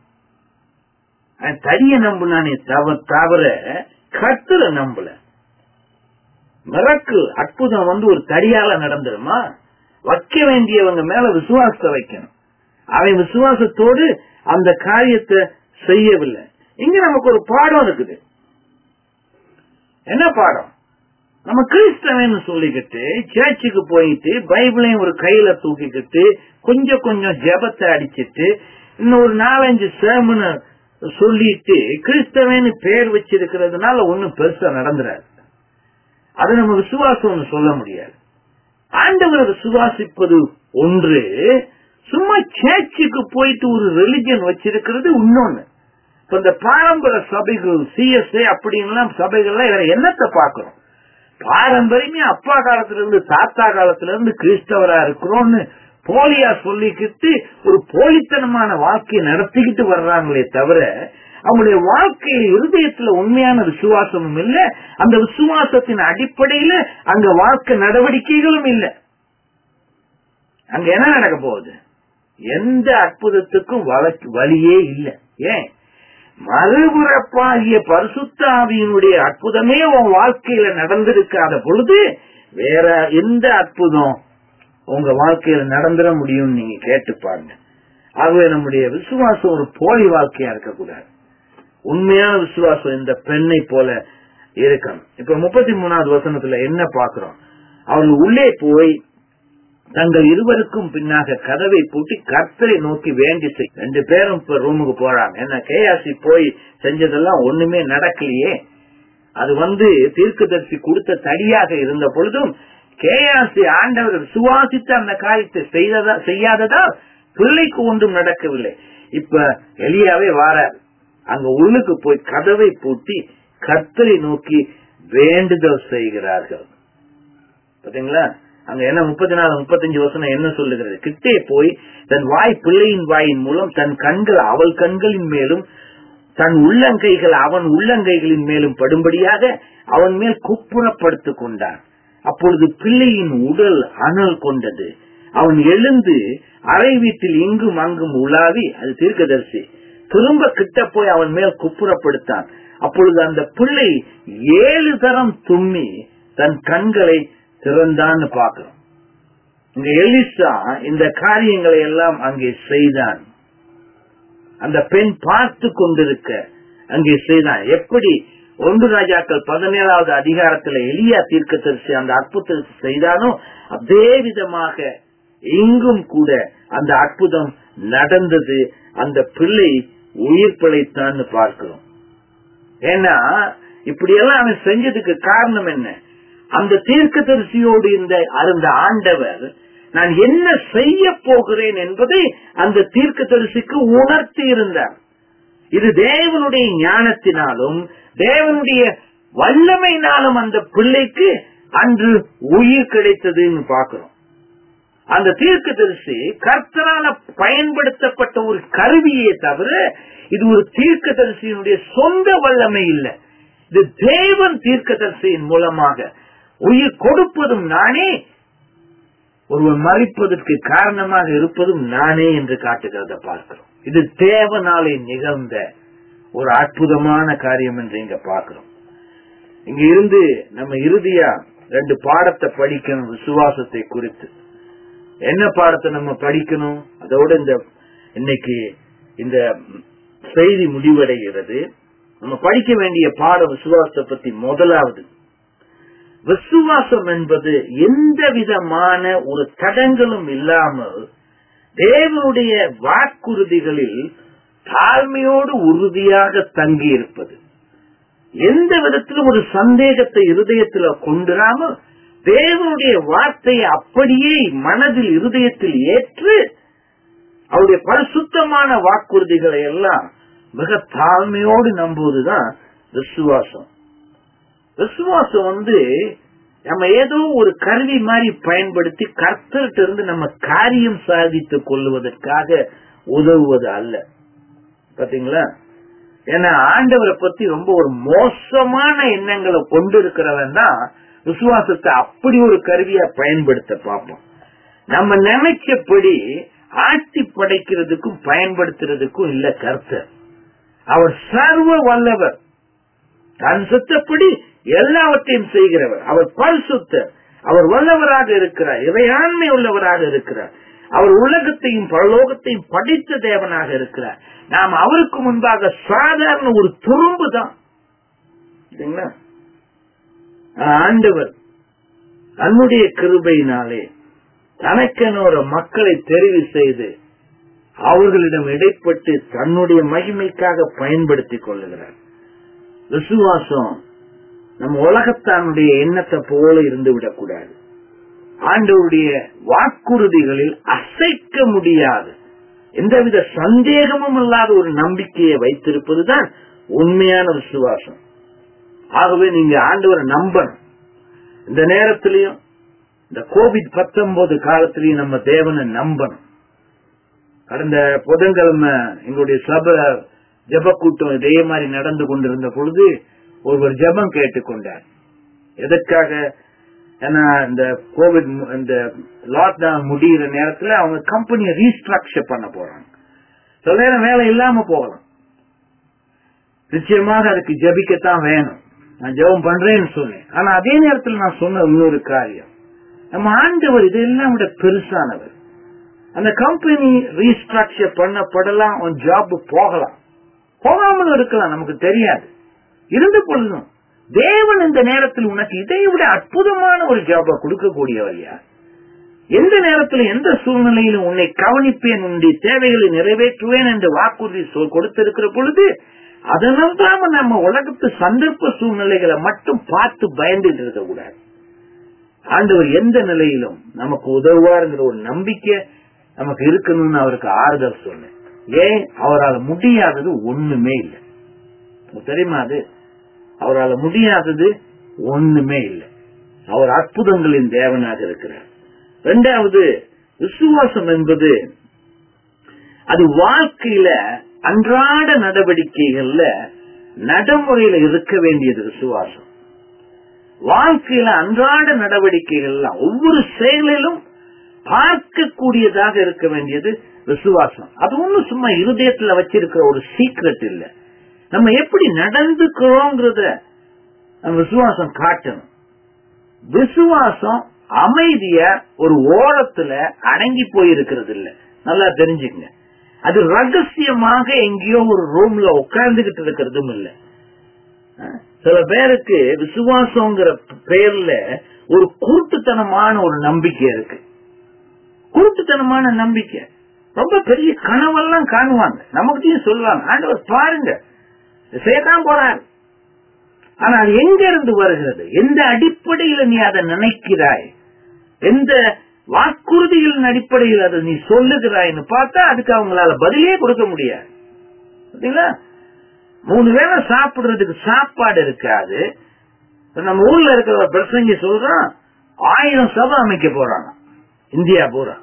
தடிய நம்புனானே தவ தவிர கத்துல நம்பல மிரக்கு அற்புதம் வந்து ஒரு தடியால நடந்துருமா வைக்க வேண்டியவங்க மேல விசுவாசத்தை வைக்கணும் அவன் விசுவாசத்தோடு அந்த காரியத்தை செய்யவில்லை இங்க நமக்கு ஒரு பாடம் இருக்குது என்ன பாடம் நம்ம கிறிஸ்தவன் சொல்லிக்கிட்டு சேர்ச்சுக்கு போயிட்டு பைபிளையும் ஒரு கையில தூக்கிக்கிட்டு கொஞ்சம் கொஞ்சம் ஜெபத்தை அடிச்சிட்டு இன்னும் ஒரு நாலஞ்சு சேமனை சொல்லிட்டு கிறிஸ்தவன் பேர் வச்சிருக்கிறதுனால ஒன்னும் பெருசா நடந்துறாரு அது நம்ம விசுவாசம் சொல்ல முடியாது ஆண்டவரை விசுவாசிப்பது ஒன்று சும்மா சேர்ச்சுக்கு போயிட்டு ஒரு ரிலிஜன் வச்சிருக்கிறது இன்னொன்னு இப்ப இந்த பாரம்பரிய சபைகள் சிஎஸ்ஐ அப்படின்லாம் சபைகள்லாம் வேற என்னத்தை பாக்குறோம் பாரம்பரியமே அப்பா காலத்துல இருந்து தாத்தா காலத்துல இருந்து கிறிஸ்தவரா இருக்கிறோம்னு போலியா சொல்லிக்கிட்டு ஒரு போலித்தனமான வாழ்க்கையை நடத்திக்கிட்டு வர்றாங்களே தவிர அவங்களுடைய வாழ்க்கையில் இருதயத்துல உண்மையான விசுவாசமும் இல்ல அந்த விசுவாசத்தின் அடிப்படையில அங்க வாழ்க்கை நடவடிக்கைகளும் இல்ல அங்க என்ன நடக்க போகுது எந்த அற்புதத்துக்கும் வழக்கு வழியே இல்லை ஏன் மறுபிறப்பாகிய பரிசுத்தாவியினுடைய அற்புதமே உன் வாழ்க்கையில நடந்திருக்காத பொழுது வேற எந்த அற்புதம் உங்க வாழ்க்கையில நடந்துட முடியும் நீங்க கேட்டு பாருங்க ஆகவே நம்முடைய விசுவாசம் ஒரு போலி வாழ்க்கையா இருக்கக்கூடாது உண்மையான விசுவாசம் இந்த பெண்ணை போல இருக்கணும் இப்ப முப்பத்தி மூணாவது வசனத்துல என்ன பாக்குறோம் அவர்கள் உள்ளே போய் தங்கள் இருவருக்கும் பின்னாக கதவை பூட்டி கர்த்தரை நோக்கி வேண்டி செய் ரெண்டு பேரும் இப்ப ரூமுக்கு போறாங்க என்ன கேஆசி போய் செஞ்சதெல்லாம் ஒண்ணுமே நடக்கலையே அது வந்து தீர்க்கதரிசி கொடுத்த தடியாக இருந்த பொழுதும் கேஆசி ஆண்டவர் சுவாசித்த அந்த காரியத்தை செய்ததா செய்யாததா பிள்ளைக்கு ஒன்றும் நடக்கவில்லை இப்ப எலியாவே வாரார் அங்க உள்ளுக்கு போய் கதவை பூட்டி கர்த்தரை நோக்கி வேண்டுதல் செய்கிறார்கள் பாத்தீங்களா அங்க என்ன முப்பத்தி நாலு முப்பத்தஞ்சு வருஷம் என்ன சொல்லுகிறது கிட்டே போய் தன் வாய் பிள்ளையின் வாயின் மூலம் தன் கண்கள் அவள் கண்களின் மேலும் தன் உள்ளங்கைகள் அவன் உள்ளங்கைகளின் மேலும் படும்படியாக அவன் மேல் குப்புறப்படுத்திக் கொண்டான் அப்பொழுது பிள்ளையின் உடல் அனல் கொண்டது அவன் எழுந்து அறை வீட்டில் இங்கும் அங்கும் உலாவி அது தீர்க்கதரிசி திரும்ப கிட்ட போய் அவன் மேல் குப்புறப்படுத்தான் அப்பொழுது அந்த பிள்ளை ஏழு தரம் தும்மி தன் கண்களை திறந்தான்னு பாக்குறோம் இங்க எலிசா இந்த காரியங்களை எல்லாம் அங்கே செய்தான் அந்த பெண் பார்த்து கொண்டிருக்க அங்கே செய்தான் எப்படி ஒன்று ராஜாக்கள் பதினேழாவது அதிகாரத்துல எளியா தீர்க்கதரிசி அந்த அற்புதத்தை செய்தானோ அதே விதமாக இங்கும் கூட அந்த அற்புதம் நடந்தது அந்த பிள்ளை உயிர் பிழைத்தான்னு பார்க்கிறோம் ஏன்னா இப்படியெல்லாம் அவன் செஞ்சதுக்கு காரணம் என்ன அந்த தீர்க்கதரிசியோடு இந்த அந்த ஆண்டவர் நான் என்ன செய்ய போகிறேன் என்பதை அந்த தீர்க்கதரிசிக்கு உணர்த்தி இருந்தார் இது தேவனுடைய ஞானத்தினாலும் தேவனுடைய வல்லமையினாலும் அந்த பிள்ளைக்கு அன்று உயிர் கிடைத்ததுன்னு பாக்குறோம் அந்த தீர்க்கதரிசி கர்த்தரால பயன்படுத்தப்பட்ட ஒரு கருவியே தவிர இது ஒரு தீர்க்கதரிசியினுடைய சொந்த வல்லமை இல்லை இது தேவன் தீர்க்கதரிசியின் மூலமாக உயிர் கொடுப்பதும் நானே ஒருவன் மறிப்பதற்கு காரணமாக இருப்பதும் நானே என்று காட்டுகிறத பார்க்கிறோம் இது தேவனாலே நிகழ்ந்த ஒரு அற்புதமான காரியம் என்று இங்க பார்க்கிறோம் இங்க இருந்து நம்ம இறுதியா ரெண்டு பாடத்தை படிக்கணும் விசுவாசத்தை குறித்து என்ன பாடத்தை நம்ம படிக்கணும் அதோட இந்த இன்னைக்கு இந்த செய்தி முடிவடைகிறது நம்ம படிக்க வேண்டிய பாட விசுவாசத்தை பத்தி முதலாவது விசுவாசம் என்பது எந்த விதமான ஒரு தடங்களும் இல்லாமல் தேவனுடைய வாக்குறுதிகளில் தாழ்மையோடு உறுதியாக தங்கி இருப்பது எந்த விதத்திலும் ஒரு சந்தேகத்தை இருதயத்தில் கொண்டுராமல் தேவனுடைய வார்த்தையை அப்படியே மனதில் இருதயத்தில் ஏற்று அவருடைய பரிசுத்தமான வாக்குறுதிகளை எல்லாம் மிக தாழ்மையோடு நம்புவதுதான் விசுவாசம் விசுவாசம் வந்து நம்ம ஏதோ ஒரு கருவி மாதிரி பயன்படுத்தி கர்த்தர்கிட்ட இருந்து நம்ம காரியம் சாதித்துக் கொள்வதற்காக உதவுவது அல்ல பாத்தீங்களா ஏன்னா ஆண்டவரை பத்தி ரொம்ப ஒரு மோசமான எண்ணங்களை கொண்டு இருக்கிறவன் தான் விசுவாசத்தை அப்படி ஒரு கருவியா பயன்படுத்த பார்ப்போம் நம்ம நினைச்சபடி ஆட்சி படைக்கிறதுக்கும் பயன்படுத்துறதுக்கும் இல்ல கர்த்தர் அவர் சர்வ வல்லவர் தன் சுத்தப்படி எல்லாவற்றையும் செய்கிறவர் அவர் பரிசுத்தர் அவர் வல்லவராக இருக்கிறார் இறையாண்மை உள்ளவராக இருக்கிறார் அவர் உலகத்தையும் பரலோகத்தையும் படித்த தேவனாக இருக்கிறார் நாம் அவருக்கு முன்பாக சாதாரண ஒரு துரும்பு தான் ஆண்டவர் தன்னுடைய கிருபையினாலே தனக்கென ஒரு மக்களை தெரிவு செய்து அவர்களிடம் இடைப்பட்டு தன்னுடைய மகிமைக்காக பயன்படுத்திக் கொள்ளுகிறார் விசுவாசம் நம்ம உலகத்தானுடைய எண்ணத்தை போல இருந்து விடக்கூடாது ஆண்டவருடைய வாக்குறுதிகளில் அசைக்க முடியாது எந்தவித சந்தேகமும் இல்லாத ஒரு நம்பிக்கையை வைத்திருப்பதுதான் உண்மையான விசுவாசம் ஆகவே நீங்க ஆண்டவரை நம்பணும் இந்த நேரத்திலையும் இந்த கோவிட் பத்தொன்பது காலத்திலையும் நம்ம தேவனை நம்பணும் கடந்த புதன்கிழமை எங்களுடைய சபை ஜப கூட்டம் இதே மாதிரி நடந்து கொண்டிருந்த பொழுது ஒருவர் ஜபம் கேட்டுக்கொண்டார் எதற்காக ஏன்னா இந்த கோவிட் இந்த லாக்டவுன் முடிகிற நேரத்துல அவங்க கம்பெனியை ரீஸ்ட்ரக்சர் பண்ண போறாங்க சில நேரம் வேலை இல்லாம போகலாம் நிச்சயமாக அதுக்கு ஜபிக்கத்தான் வேணும் நான் ஜெபம் பண்றேன்னு சொன்னேன் ஆனா அதே நேரத்தில் நான் சொன்ன இன்னொரு காரியம் நம்ம ஆண்டவர் இதெல்லாம் விட பெருசானவர் அந்த கம்பெனி ரீஸ்ட்ரக்சர் பண்ணப்படலாம் உன் ஜாப் போகலாம் போகாமல் இருக்கலாம் நமக்கு தெரியாது இருந்த பொழுதும் தேவன் இந்த நேரத்தில் உனக்கு இதை விட அற்புதமான ஒரு ஜாப கொடுக்கக்கூடியவர் யார் எந்த நேரத்தில் எந்த சூழ்நிலையிலும் உன்னை கவனிப்பேன் உன்னுடைய தேவைகளை நிறைவேற்றுவேன் என்று வாக்குறுதி கொடுத்திருக்கிற பொழுது அதனால்தான் நம்ம உலகத்து சந்தர்ப்ப சூழ்நிலைகளை மட்டும் பார்த்து பயந்துட்டு இருக்க கூடாது ஆண்டவர் எந்த நிலையிலும் நமக்கு உதவுவாருங்கிற ஒரு நம்பிக்கை நமக்கு இருக்கணும்னு அவருக்கு ஆறுதல் சொன்னேன் ஏன் அவரால் முடியாதது ஒண்ணுமே இல்லை தெரியுமா அது அவரால் முடியாதது ஒண்ணுமே இல்லை அவர் அற்புதங்களின் தேவனாக இருக்கிறார் இரண்டாவது விசுவாசம் என்பது அது வாழ்க்கையில அன்றாட நடவடிக்கைகள்ல நடைமுறையில இருக்க வேண்டியது விசுவாசம் வாழ்க்கையில அன்றாட நடவடிக்கைகள்லாம் ஒவ்வொரு செயலிலும் பார்க்கக்கூடியதாக இருக்க வேண்டியது விசுவாசம் அது ஒண்ணும் சும்மா இருதயத்துல வச்சிருக்கிற ஒரு சீக்ரெட் இல்ல நம்ம எப்படி நடந்துக்கிறோங்கிறத நம்ம விசுவாசம் காட்டணும் விசுவாசம் அமைதிய ஒரு ஓரத்துல அடங்கி போயிருக்கிறது இல்ல நல்லா தெரிஞ்சுக்கங்க அது ரகசியமாக எங்கேயோ ஒரு ரூம்ல உட்கார்ந்துகிட்டு இருக்கிறதும் இல்ல சில பேருக்கு விசுவாசங்கிற பெயர்ல ஒரு குருட்டுத்தனமான ஒரு நம்பிக்கை இருக்கு குருட்டுத்தனமான நம்பிக்கை ரொம்ப பெரிய கனவெல்லாம் காணுவாங்க நமக்கிட்டையும் சொல்லுவாங்க ஆண்டவர் பாருங்க செய்யத்தான் போறாரு ஆனா அது எங்க இருந்து வருகிறது எந்த அடிப்படையில நீ அதை நினைக்கிறாய் எந்த வாக்குறுதிகளின் அடிப்படையில் அதை நீ சொல்லுகிறாய்னு பார்த்தா அதுக்கு அவங்களால பதிலே கொடுக்க முடியாது பாத்தீங்களா மூணு வேளை சாப்பிடுறதுக்கு சாப்பாடு இருக்காது நம்ம ஊர்ல இருக்கிற பிரசங்க சொல்றான் ஆயிரம் சபை அமைக்க போறாங்க இந்தியா பூரா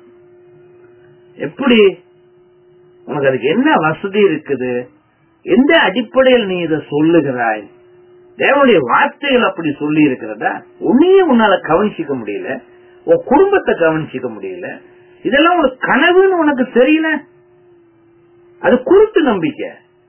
எப்படி உனக்கு அதுக்கு என்ன வசதி இருக்குது எந்த அடிப்படையில் நீ இதை சொல்லுகிறாய் தேவனுடைய வார்த்தைகள் அப்படி சொல்லி இருக்கிறதா உன்னையும் உன்னால கவனிச்சிக்க முடியல உன் குடும்பத்தை கவனிச்சிக்க முடியல இதெல்லாம் ஒரு கனவுன்னு உனக்கு தெரியல அது குருட்டு நம்பிக்கை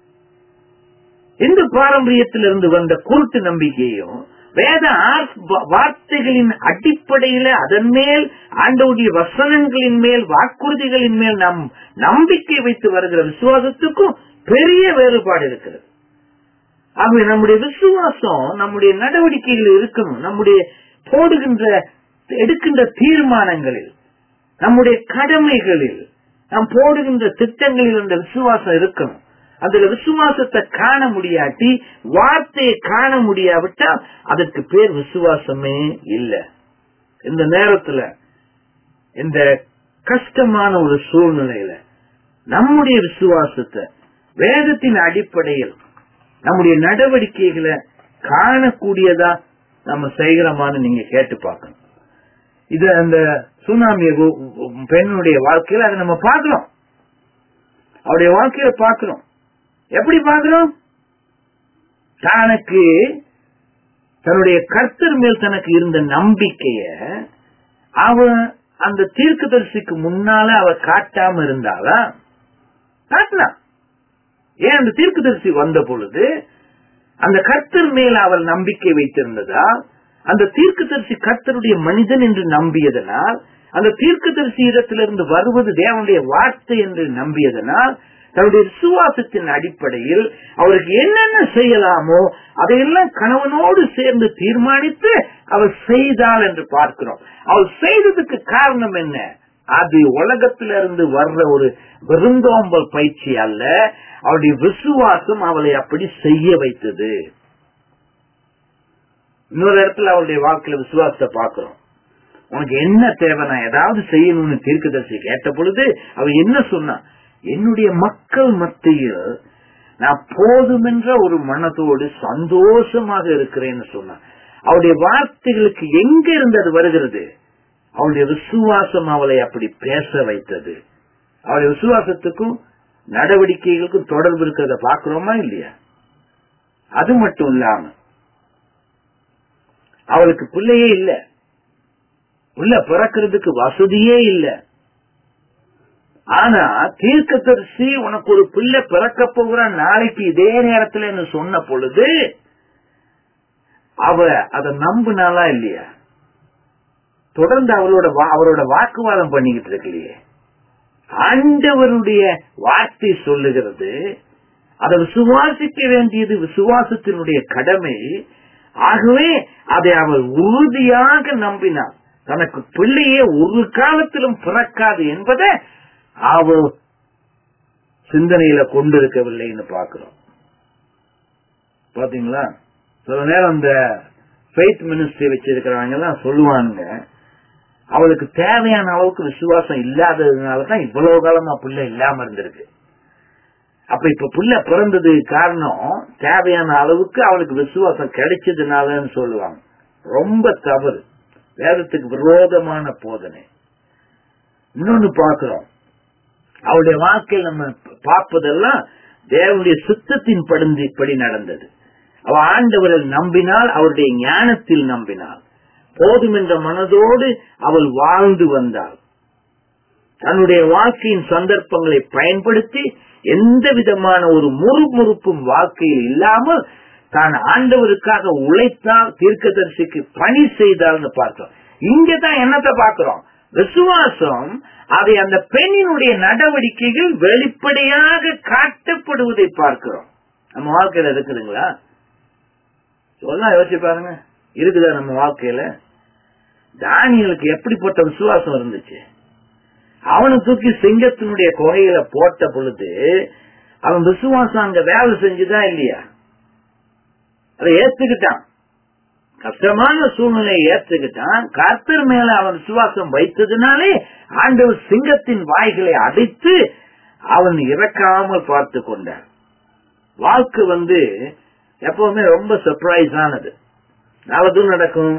இந்து பாரம்பரியத்திலிருந்து வந்த குருட்டு நம்பிக்கையும் வேத வார்த்தைகளின் அடிப்படையில அதன் மேல் ஆண்டவுடைய வசனங்களின் மேல் வாக்குறுதிகளின் மேல் நம் நம்பிக்கை வைத்து வருகிற விசுவாசத்துக்கும் பெரிய வேறுபாடு இருக்கிறது ஆகவே நம்முடைய விசுவாசம் நம்முடைய நடவடிக்கைகள் இருக்கணும் நம்முடைய போடுகின்ற எடுக்கின்ற தீர்மானங்களில் நம்முடைய கடமைகளில் நாம் போடுகின்ற திட்டங்களில் அந்த விசுவாசம் இருக்கணும் அதுல விசுவாசத்தை காண முடியாட்டி வார்த்தையை காண முடியாவிட்டால் அதற்கு பேர் விசுவாசமே இல்லை இந்த நேரத்துல இந்த கஷ்டமான ஒரு சூழ்நிலையில நம்முடைய விசுவாசத்தை வேதத்தின் அடிப்படையில் நம்முடைய நடவடிக்கைகளை காணக்கூடியதா நம்ம செய்கிறோமான்னு நீங்க கேட்டு பார்க்கணும் இது அந்த சுனாமிய பெண்ணுடைய வாழ்க்கையில அதை நம்ம பார்க்கிறோம் அவருடைய வாழ்க்கையில பார்க்கிறோம் எப்படி பார்க்கிறோம் தனக்கு தன்னுடைய கர்த்தர் மேல் தனக்கு இருந்த நம்பிக்கைய அவ அந்த தீர்க்கதரிசிக்கு முன்னால அவ காட்டாம இருந்தாளா காட்டினா ஏன் அந்த தீர்க்கதரிசி வந்த பொழுது அந்த கர்த்தர் மேல் அவள் நம்பிக்கை வைத்திருந்ததா அந்த தீர்க்கதரிசி கர்த்தருடைய மனிதன் என்று நம்பியதனால் அந்த தீர்க்கதரிசி இடத்திலிருந்து வருவது தேவனுடைய வார்த்தை என்று நம்பியதனால் தன்னுடைய விசுவாசத்தின் அடிப்படையில் அவருக்கு என்னென்ன செய்யலாமோ அதையெல்லாம் கணவனோடு சேர்ந்து தீர்மானித்து அவள் செய்தாள் என்று பார்க்கிறோம் அவள் செய்ததுக்கு காரணம் என்ன அது உலகத்திலிருந்து வர்ற ஒரு விருந்தோம்பல் பயிற்சி அல்ல அவளுடைய விசுவாசம் அவளை அப்படி செய்ய வைத்தது இன்னொரு இடத்துல அவளுடைய வாழ்க்கையில விசுவாசத்தை பார்க்கிறோம் உனக்கு என்ன தேவை நான் ஏதாவது செய்யணும்னு தீர்க்கதரிசி கேட்ட பொழுது அவ என்ன சொன்னா என்னுடைய மக்கள் மத்தியில் நான் போதுமென்ற ஒரு மனதோடு சந்தோஷமாக இருக்கிறேன்னு சொன்னான் அவருடைய வார்த்தைகளுக்கு எங்க இருந்து அது வருகிறது அவளுடைய விசுவாசம் அவளை அப்படி பேச வைத்தது அவளுடைய விசுவாசத்துக்கும் நடவடிக்கைகளுக்கும் தொடர்பு இருக்கிறத பாக்குறோமா இல்லையா அது மட்டும் இல்லாம அவளுக்கு பிள்ளையே இல்ல புள்ள பிறக்கிறதுக்கு வசதியே இல்ல ஆனா தீர்க்கதரிசி உனக்கு ஒரு பிள்ளை பிறக்க போகிற நாளைக்கு இதே நேரத்துல சொன்ன பொழுது அவ அதை நம்புனாலா இல்லையா தொடர்ந்து அவளோட வா- அவரோட வாக்குவாதம் பண்ணிக்கிட்டு இருக்கலையே ஆண்டவருடைய வார்த்தை சொல்லுகிறது அதை விசுவாசிக்க வேண்டியது விசுவாசத்தினுடைய கடமை ஆகவே அதை அவள் உறுதியாக நம்பினாள் தனக்கு பிள்ளையே ஒரு காலத்திலும் பிறக்காது என்பதை அவள் சிந்தனையில கொண்டிருக்கவில்லைன்னு பாக்குறோம் பாத்தீங்களா சில நேரம் இந்த ஃபெய்த் மினிஸ்ட்ரி வச்சிருக்கிறவங்க எல்லாம் சொல்லுவாங்க அவளுக்கு தேவையான அளவுக்கு விசுவாசம் இல்லாததுனாலதான் இவ்வளவு காலமா பிள்ளை இல்லாம இருந்திருக்கு அப்ப இப்ப பிள்ளை பிறந்தது காரணம் தேவையான அளவுக்கு அவளுக்கு விசுவாசம் கிடைச்சதுனாலன்னு சொல்லுவாங்க ரொம்ப தவறு வேதத்துக்கு விரோதமான போதனை இன்னொன்னு பாக்குறோம் அவளுடைய வாழ்க்கையில் நம்ம பார்ப்பதெல்லாம் தேவனுடைய சுத்தத்தின் படுந்தி படி நடந்தது அவ ஆண்டவரை நம்பினால் அவருடைய ஞானத்தில் நம்பினாள் போதும் என்ற மனதோடு அவள் வாழ்ந்து வந்தாள் தன்னுடைய வாழ்க்கையின் சந்தர்ப்பங்களை பயன்படுத்தி எந்த விதமான ஒரு முறுமுறுப்பும் வாழ்க்கையில் இல்லாமல் தான் ஆண்டவருக்காக உழைத்தால் தீர்க்கதரிசிக்கு பணி செய்தால்னு பார்த்தோம் இங்கதான் என்னத்தை பார்க்கிறோம் விசுவாசம் அதை அந்த பெண்ணினுடைய நடவடிக்கைகள் வெளிப்படையாக காட்டப்படுவதை பார்க்கிறோம் நம்ம வாழ்க்கையில இருக்குதுங்களா சொன்னா யோசிச்சு பாருங்க இருக்குதா நம்ம வாழ்க்கையில தானியலுக்கு எப்படிப்பட்ட விசுவாசம் இருந்துச்சு அவனை தூக்கி சிங்கத்தினுடைய குகையில போட்ட பொழுது அவன் விசுவாசம் அங்க வேலை செஞ்சுதான் இல்லையா அதை ஏத்துக்கிட்டான் கஷ்டமான சூழ்நிலையை ஏற்றுக்கிட்டான் கர்த்தர் மேல அவன் விசுவாசம் வைத்ததுனாலே ஆண்டவர் சிங்கத்தின் வாய்களை அடைத்து அவன் இறக்காமல் பார்த்து கொண்டான் வாழ்க்கை வந்து எப்பவுமே ரொம்ப சர்ப்ரைஸ் ஆனது நல்லதும் நடக்கும்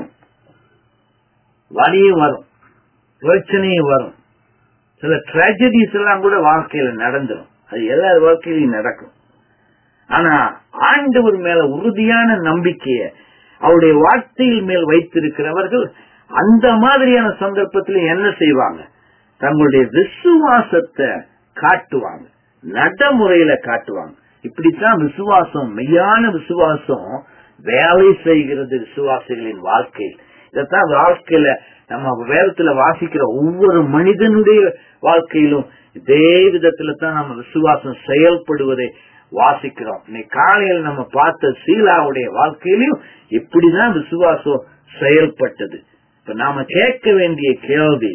வலியும் வரும் பிரச்சனையும் வரும் சில ட்ராஜடிஸ் எல்லாம் கூட வாழ்க்கையில நடந்துடும் அது எல்லார் வாழ்க்கையிலும் நடக்கும் ஆனா ஆண்டவர் மேல உறுதியான நம்பிக்கைய அவருடைய வார்த்தையில் மேல் வைத்திருக்கிறவர்கள் அந்த மாதிரியான சந்தர்ப்பத்தில் என்ன செய்வாங்க தங்களுடைய விசுவாசத்தை காட்டுவாங்க நடைமுறையில காட்டுவாங்க இப்படித்தான் விசுவாசம் மெய்யான விசுவாசம் வேலை செய்கிறது விசுவாசிகளின் வாழ்க்கையில் இதைத்தான் வாழ்க்கையில நம்ம வேதத்துல வாசிக்கிற ஒவ்வொரு மனிதனுடைய வாழ்க்கையிலும் இதே விதத்துல தான் நம்ம விசுவாசம் செயல்படுவதை வாசிக்கிறோம் இன்னைக்கு காலையில் நம்ம பார்த்த சீலாவுடைய வாழ்க்கையிலும் இப்படிதான் விசுவாசம் செயல்பட்டது இப்ப நாம கேட்க வேண்டிய கேள்வி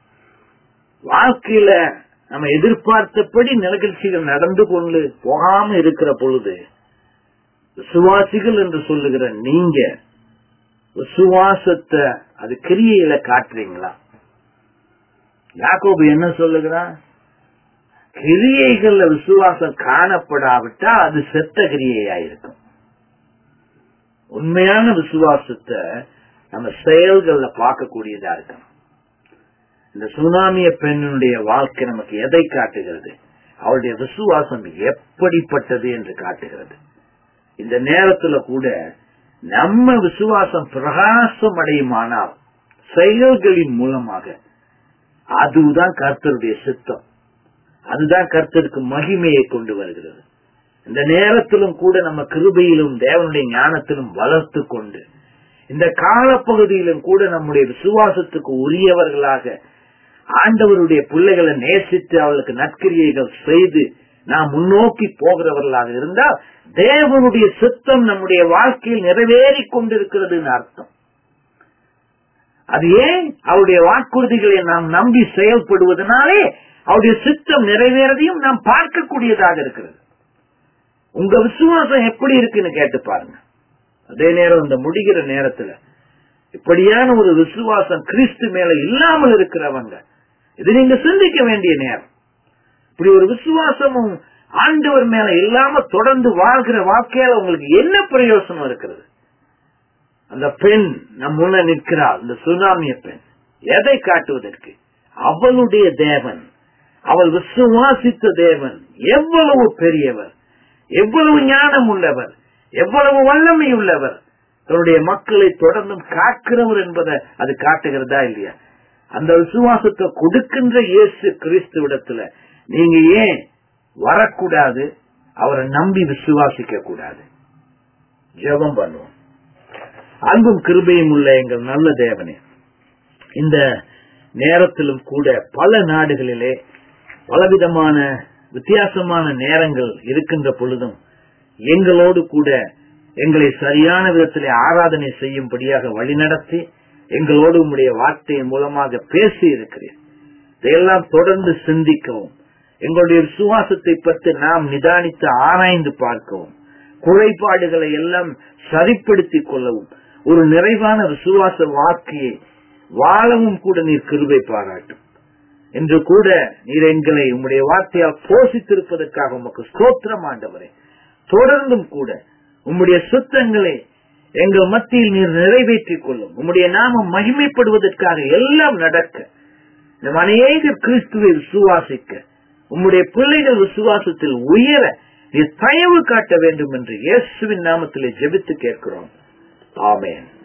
வாழ்க்கையில நம்ம எதிர்பார்த்தபடி நிகழ்ச்சிகள் நடந்து கொண்டு போகாம இருக்கிற பொழுது விசுவாசிகள் என்று சொல்லுகிற நீங்க விசுவாசத்தை அது கிரியையில காட்டுறீங்களா யாக்கோபு என்ன சொல்லுகிறான் கிரியைகள்ல விசுவாசம் காணப்படாவிட்டா அது செத்த கிரியையா இருக்கும் உண்மையான விசுவாசத்தை நம்ம செயல்கள்ல பார்க்கக்கூடியதா இருக்கும் இந்த சுனாமிய பெண்ணுடைய வாழ்க்கை நமக்கு எதை காட்டுகிறது அவளுடைய விசுவாசம் எப்படிப்பட்டது என்று காட்டுகிறது இந்த நேரத்துல கூட நம்ம விசுவாசம் பிரகாசம் அடையுமானால் செயல்களின் மூலமாக அதுதான் கர்த்தருடைய சித்தம் அதுதான் கர்த்தருக்கு மகிமையை கொண்டு வருகிறது இந்த நேரத்திலும் கூட நம்ம கிருபையிலும் தேவனுடைய ஞானத்திலும் வளர்த்து கொண்டு இந்த காலப்பகுதியிலும் கூட நம்முடைய விசுவாசத்துக்கு உரியவர்களாக ஆண்டவருடைய பிள்ளைகளை நேசித்து அவளுக்கு நற்கிரியைகள் செய்து நாம் முன்னோக்கி போகிறவர்களாக இருந்தால் தேவனுடைய சித்தம் நம்முடைய வாழ்க்கையில் நிறைவேறி கொண்டிருக்கிறதுன்னு அர்த்தம் அது ஏன் அவருடைய வாக்குறுதிகளை நாம் நம்பி செயல்படுவதனாலே அவருடைய சித்தம் நிறைவேறதையும் நாம் பார்க்கக்கூடியதாக இருக்கிறது உங்க விசுவாசம் எப்படி இருக்குன்னு கேட்டு பாருங்க அதே நேரம் இந்த முடிகிற நேரத்துல இப்படியான ஒரு விசுவாசம் கிறிஸ்து மேல இல்லாமல் இருக்கிறவங்க இது நீங்க சிந்திக்க வேண்டிய நேரம் இப்படி ஒரு விசுவாசமும் ஆண்டவர் மேல இல்லாம தொடர்ந்து வாழ்கிற வாழ்க்கையால உங்களுக்கு என்ன பிரயோசனம் இருக்கிறது அந்த பெண் நம் முன்ன நிற்கிறாள் இந்த சுனாமிய பெண் எதை காட்டுவதற்கு அவளுடைய தேவன் அவள் விசுவாசித்த தேவன் எவ்வளவு பெரியவர் எவ்வளவு ஞானம் உள்ளவர் எவ்வளவு வல்லமை உள்ளவர் தன்னுடைய மக்களை தொடர்ந்தும் காக்கிறவர் என்பதை அது காட்டுகிறதா இல்லையா அந்த விசுவாசத்தை கொடுக்கின்ற இயேசு கிறிஸ்துவிடத்துல நீங்க ஏன் வரக்கூடாது அவரை நம்பி விசுவாசிக்க கூடாது ஜெபம் பண்ணுவோம் அன்பும் கிருபையும் உள்ள எங்கள் நல்ல தேவனே இந்த நேரத்திலும் கூட பல நாடுகளிலே பலவிதமான வித்தியாசமான நேரங்கள் இருக்கின்ற பொழுதும் எங்களோடு கூட எங்களை சரியான விதத்திலே ஆராதனை செய்யும்படியாக வழிநடத்தி எங்களோடு உம்முடைய வார்த்தையின் மூலமாக பேசி இருக்கிறேன் இதையெல்லாம் தொடர்ந்து சிந்திக்கவும் எங்களுடைய விசுவாசத்தை பற்றி நாம் நிதானித்து ஆராய்ந்து பார்க்கவும் குறைபாடுகளை எல்லாம் சரிப்படுத்திக் கொள்ளவும் ஒரு நிறைவான விசுவாச வாக்கியை வாழவும் கூட நீர் கிருபை பாராட்டும் என்று கூட நீர் எங்களை உம்முடைய வார்த்தையால் போஷித்திருப்பதற்காக உமக்கு ஸ்தோத்திரம் ஆண்டவரே தொடர்ந்தும் கூட உம்முடைய சுத்தங்களை எங்கள் மத்தியில் நீர் நிறைவேற்றிக் கொள்ளும் உம்முடைய நாமம் மகிமைப்படுவதற்காக எல்லாம் நடக்க நம் அநேக கிறிஸ்துவை விசுவாசிக்க உம்முடைய பிள்ளைகள் விசுவாசத்தில் உயர நீர் தயவு காட்ட வேண்டும் என்று இயேசுவின் நாமத்திலே ஜெபித்து கேட்கிறோம் ஆமேன்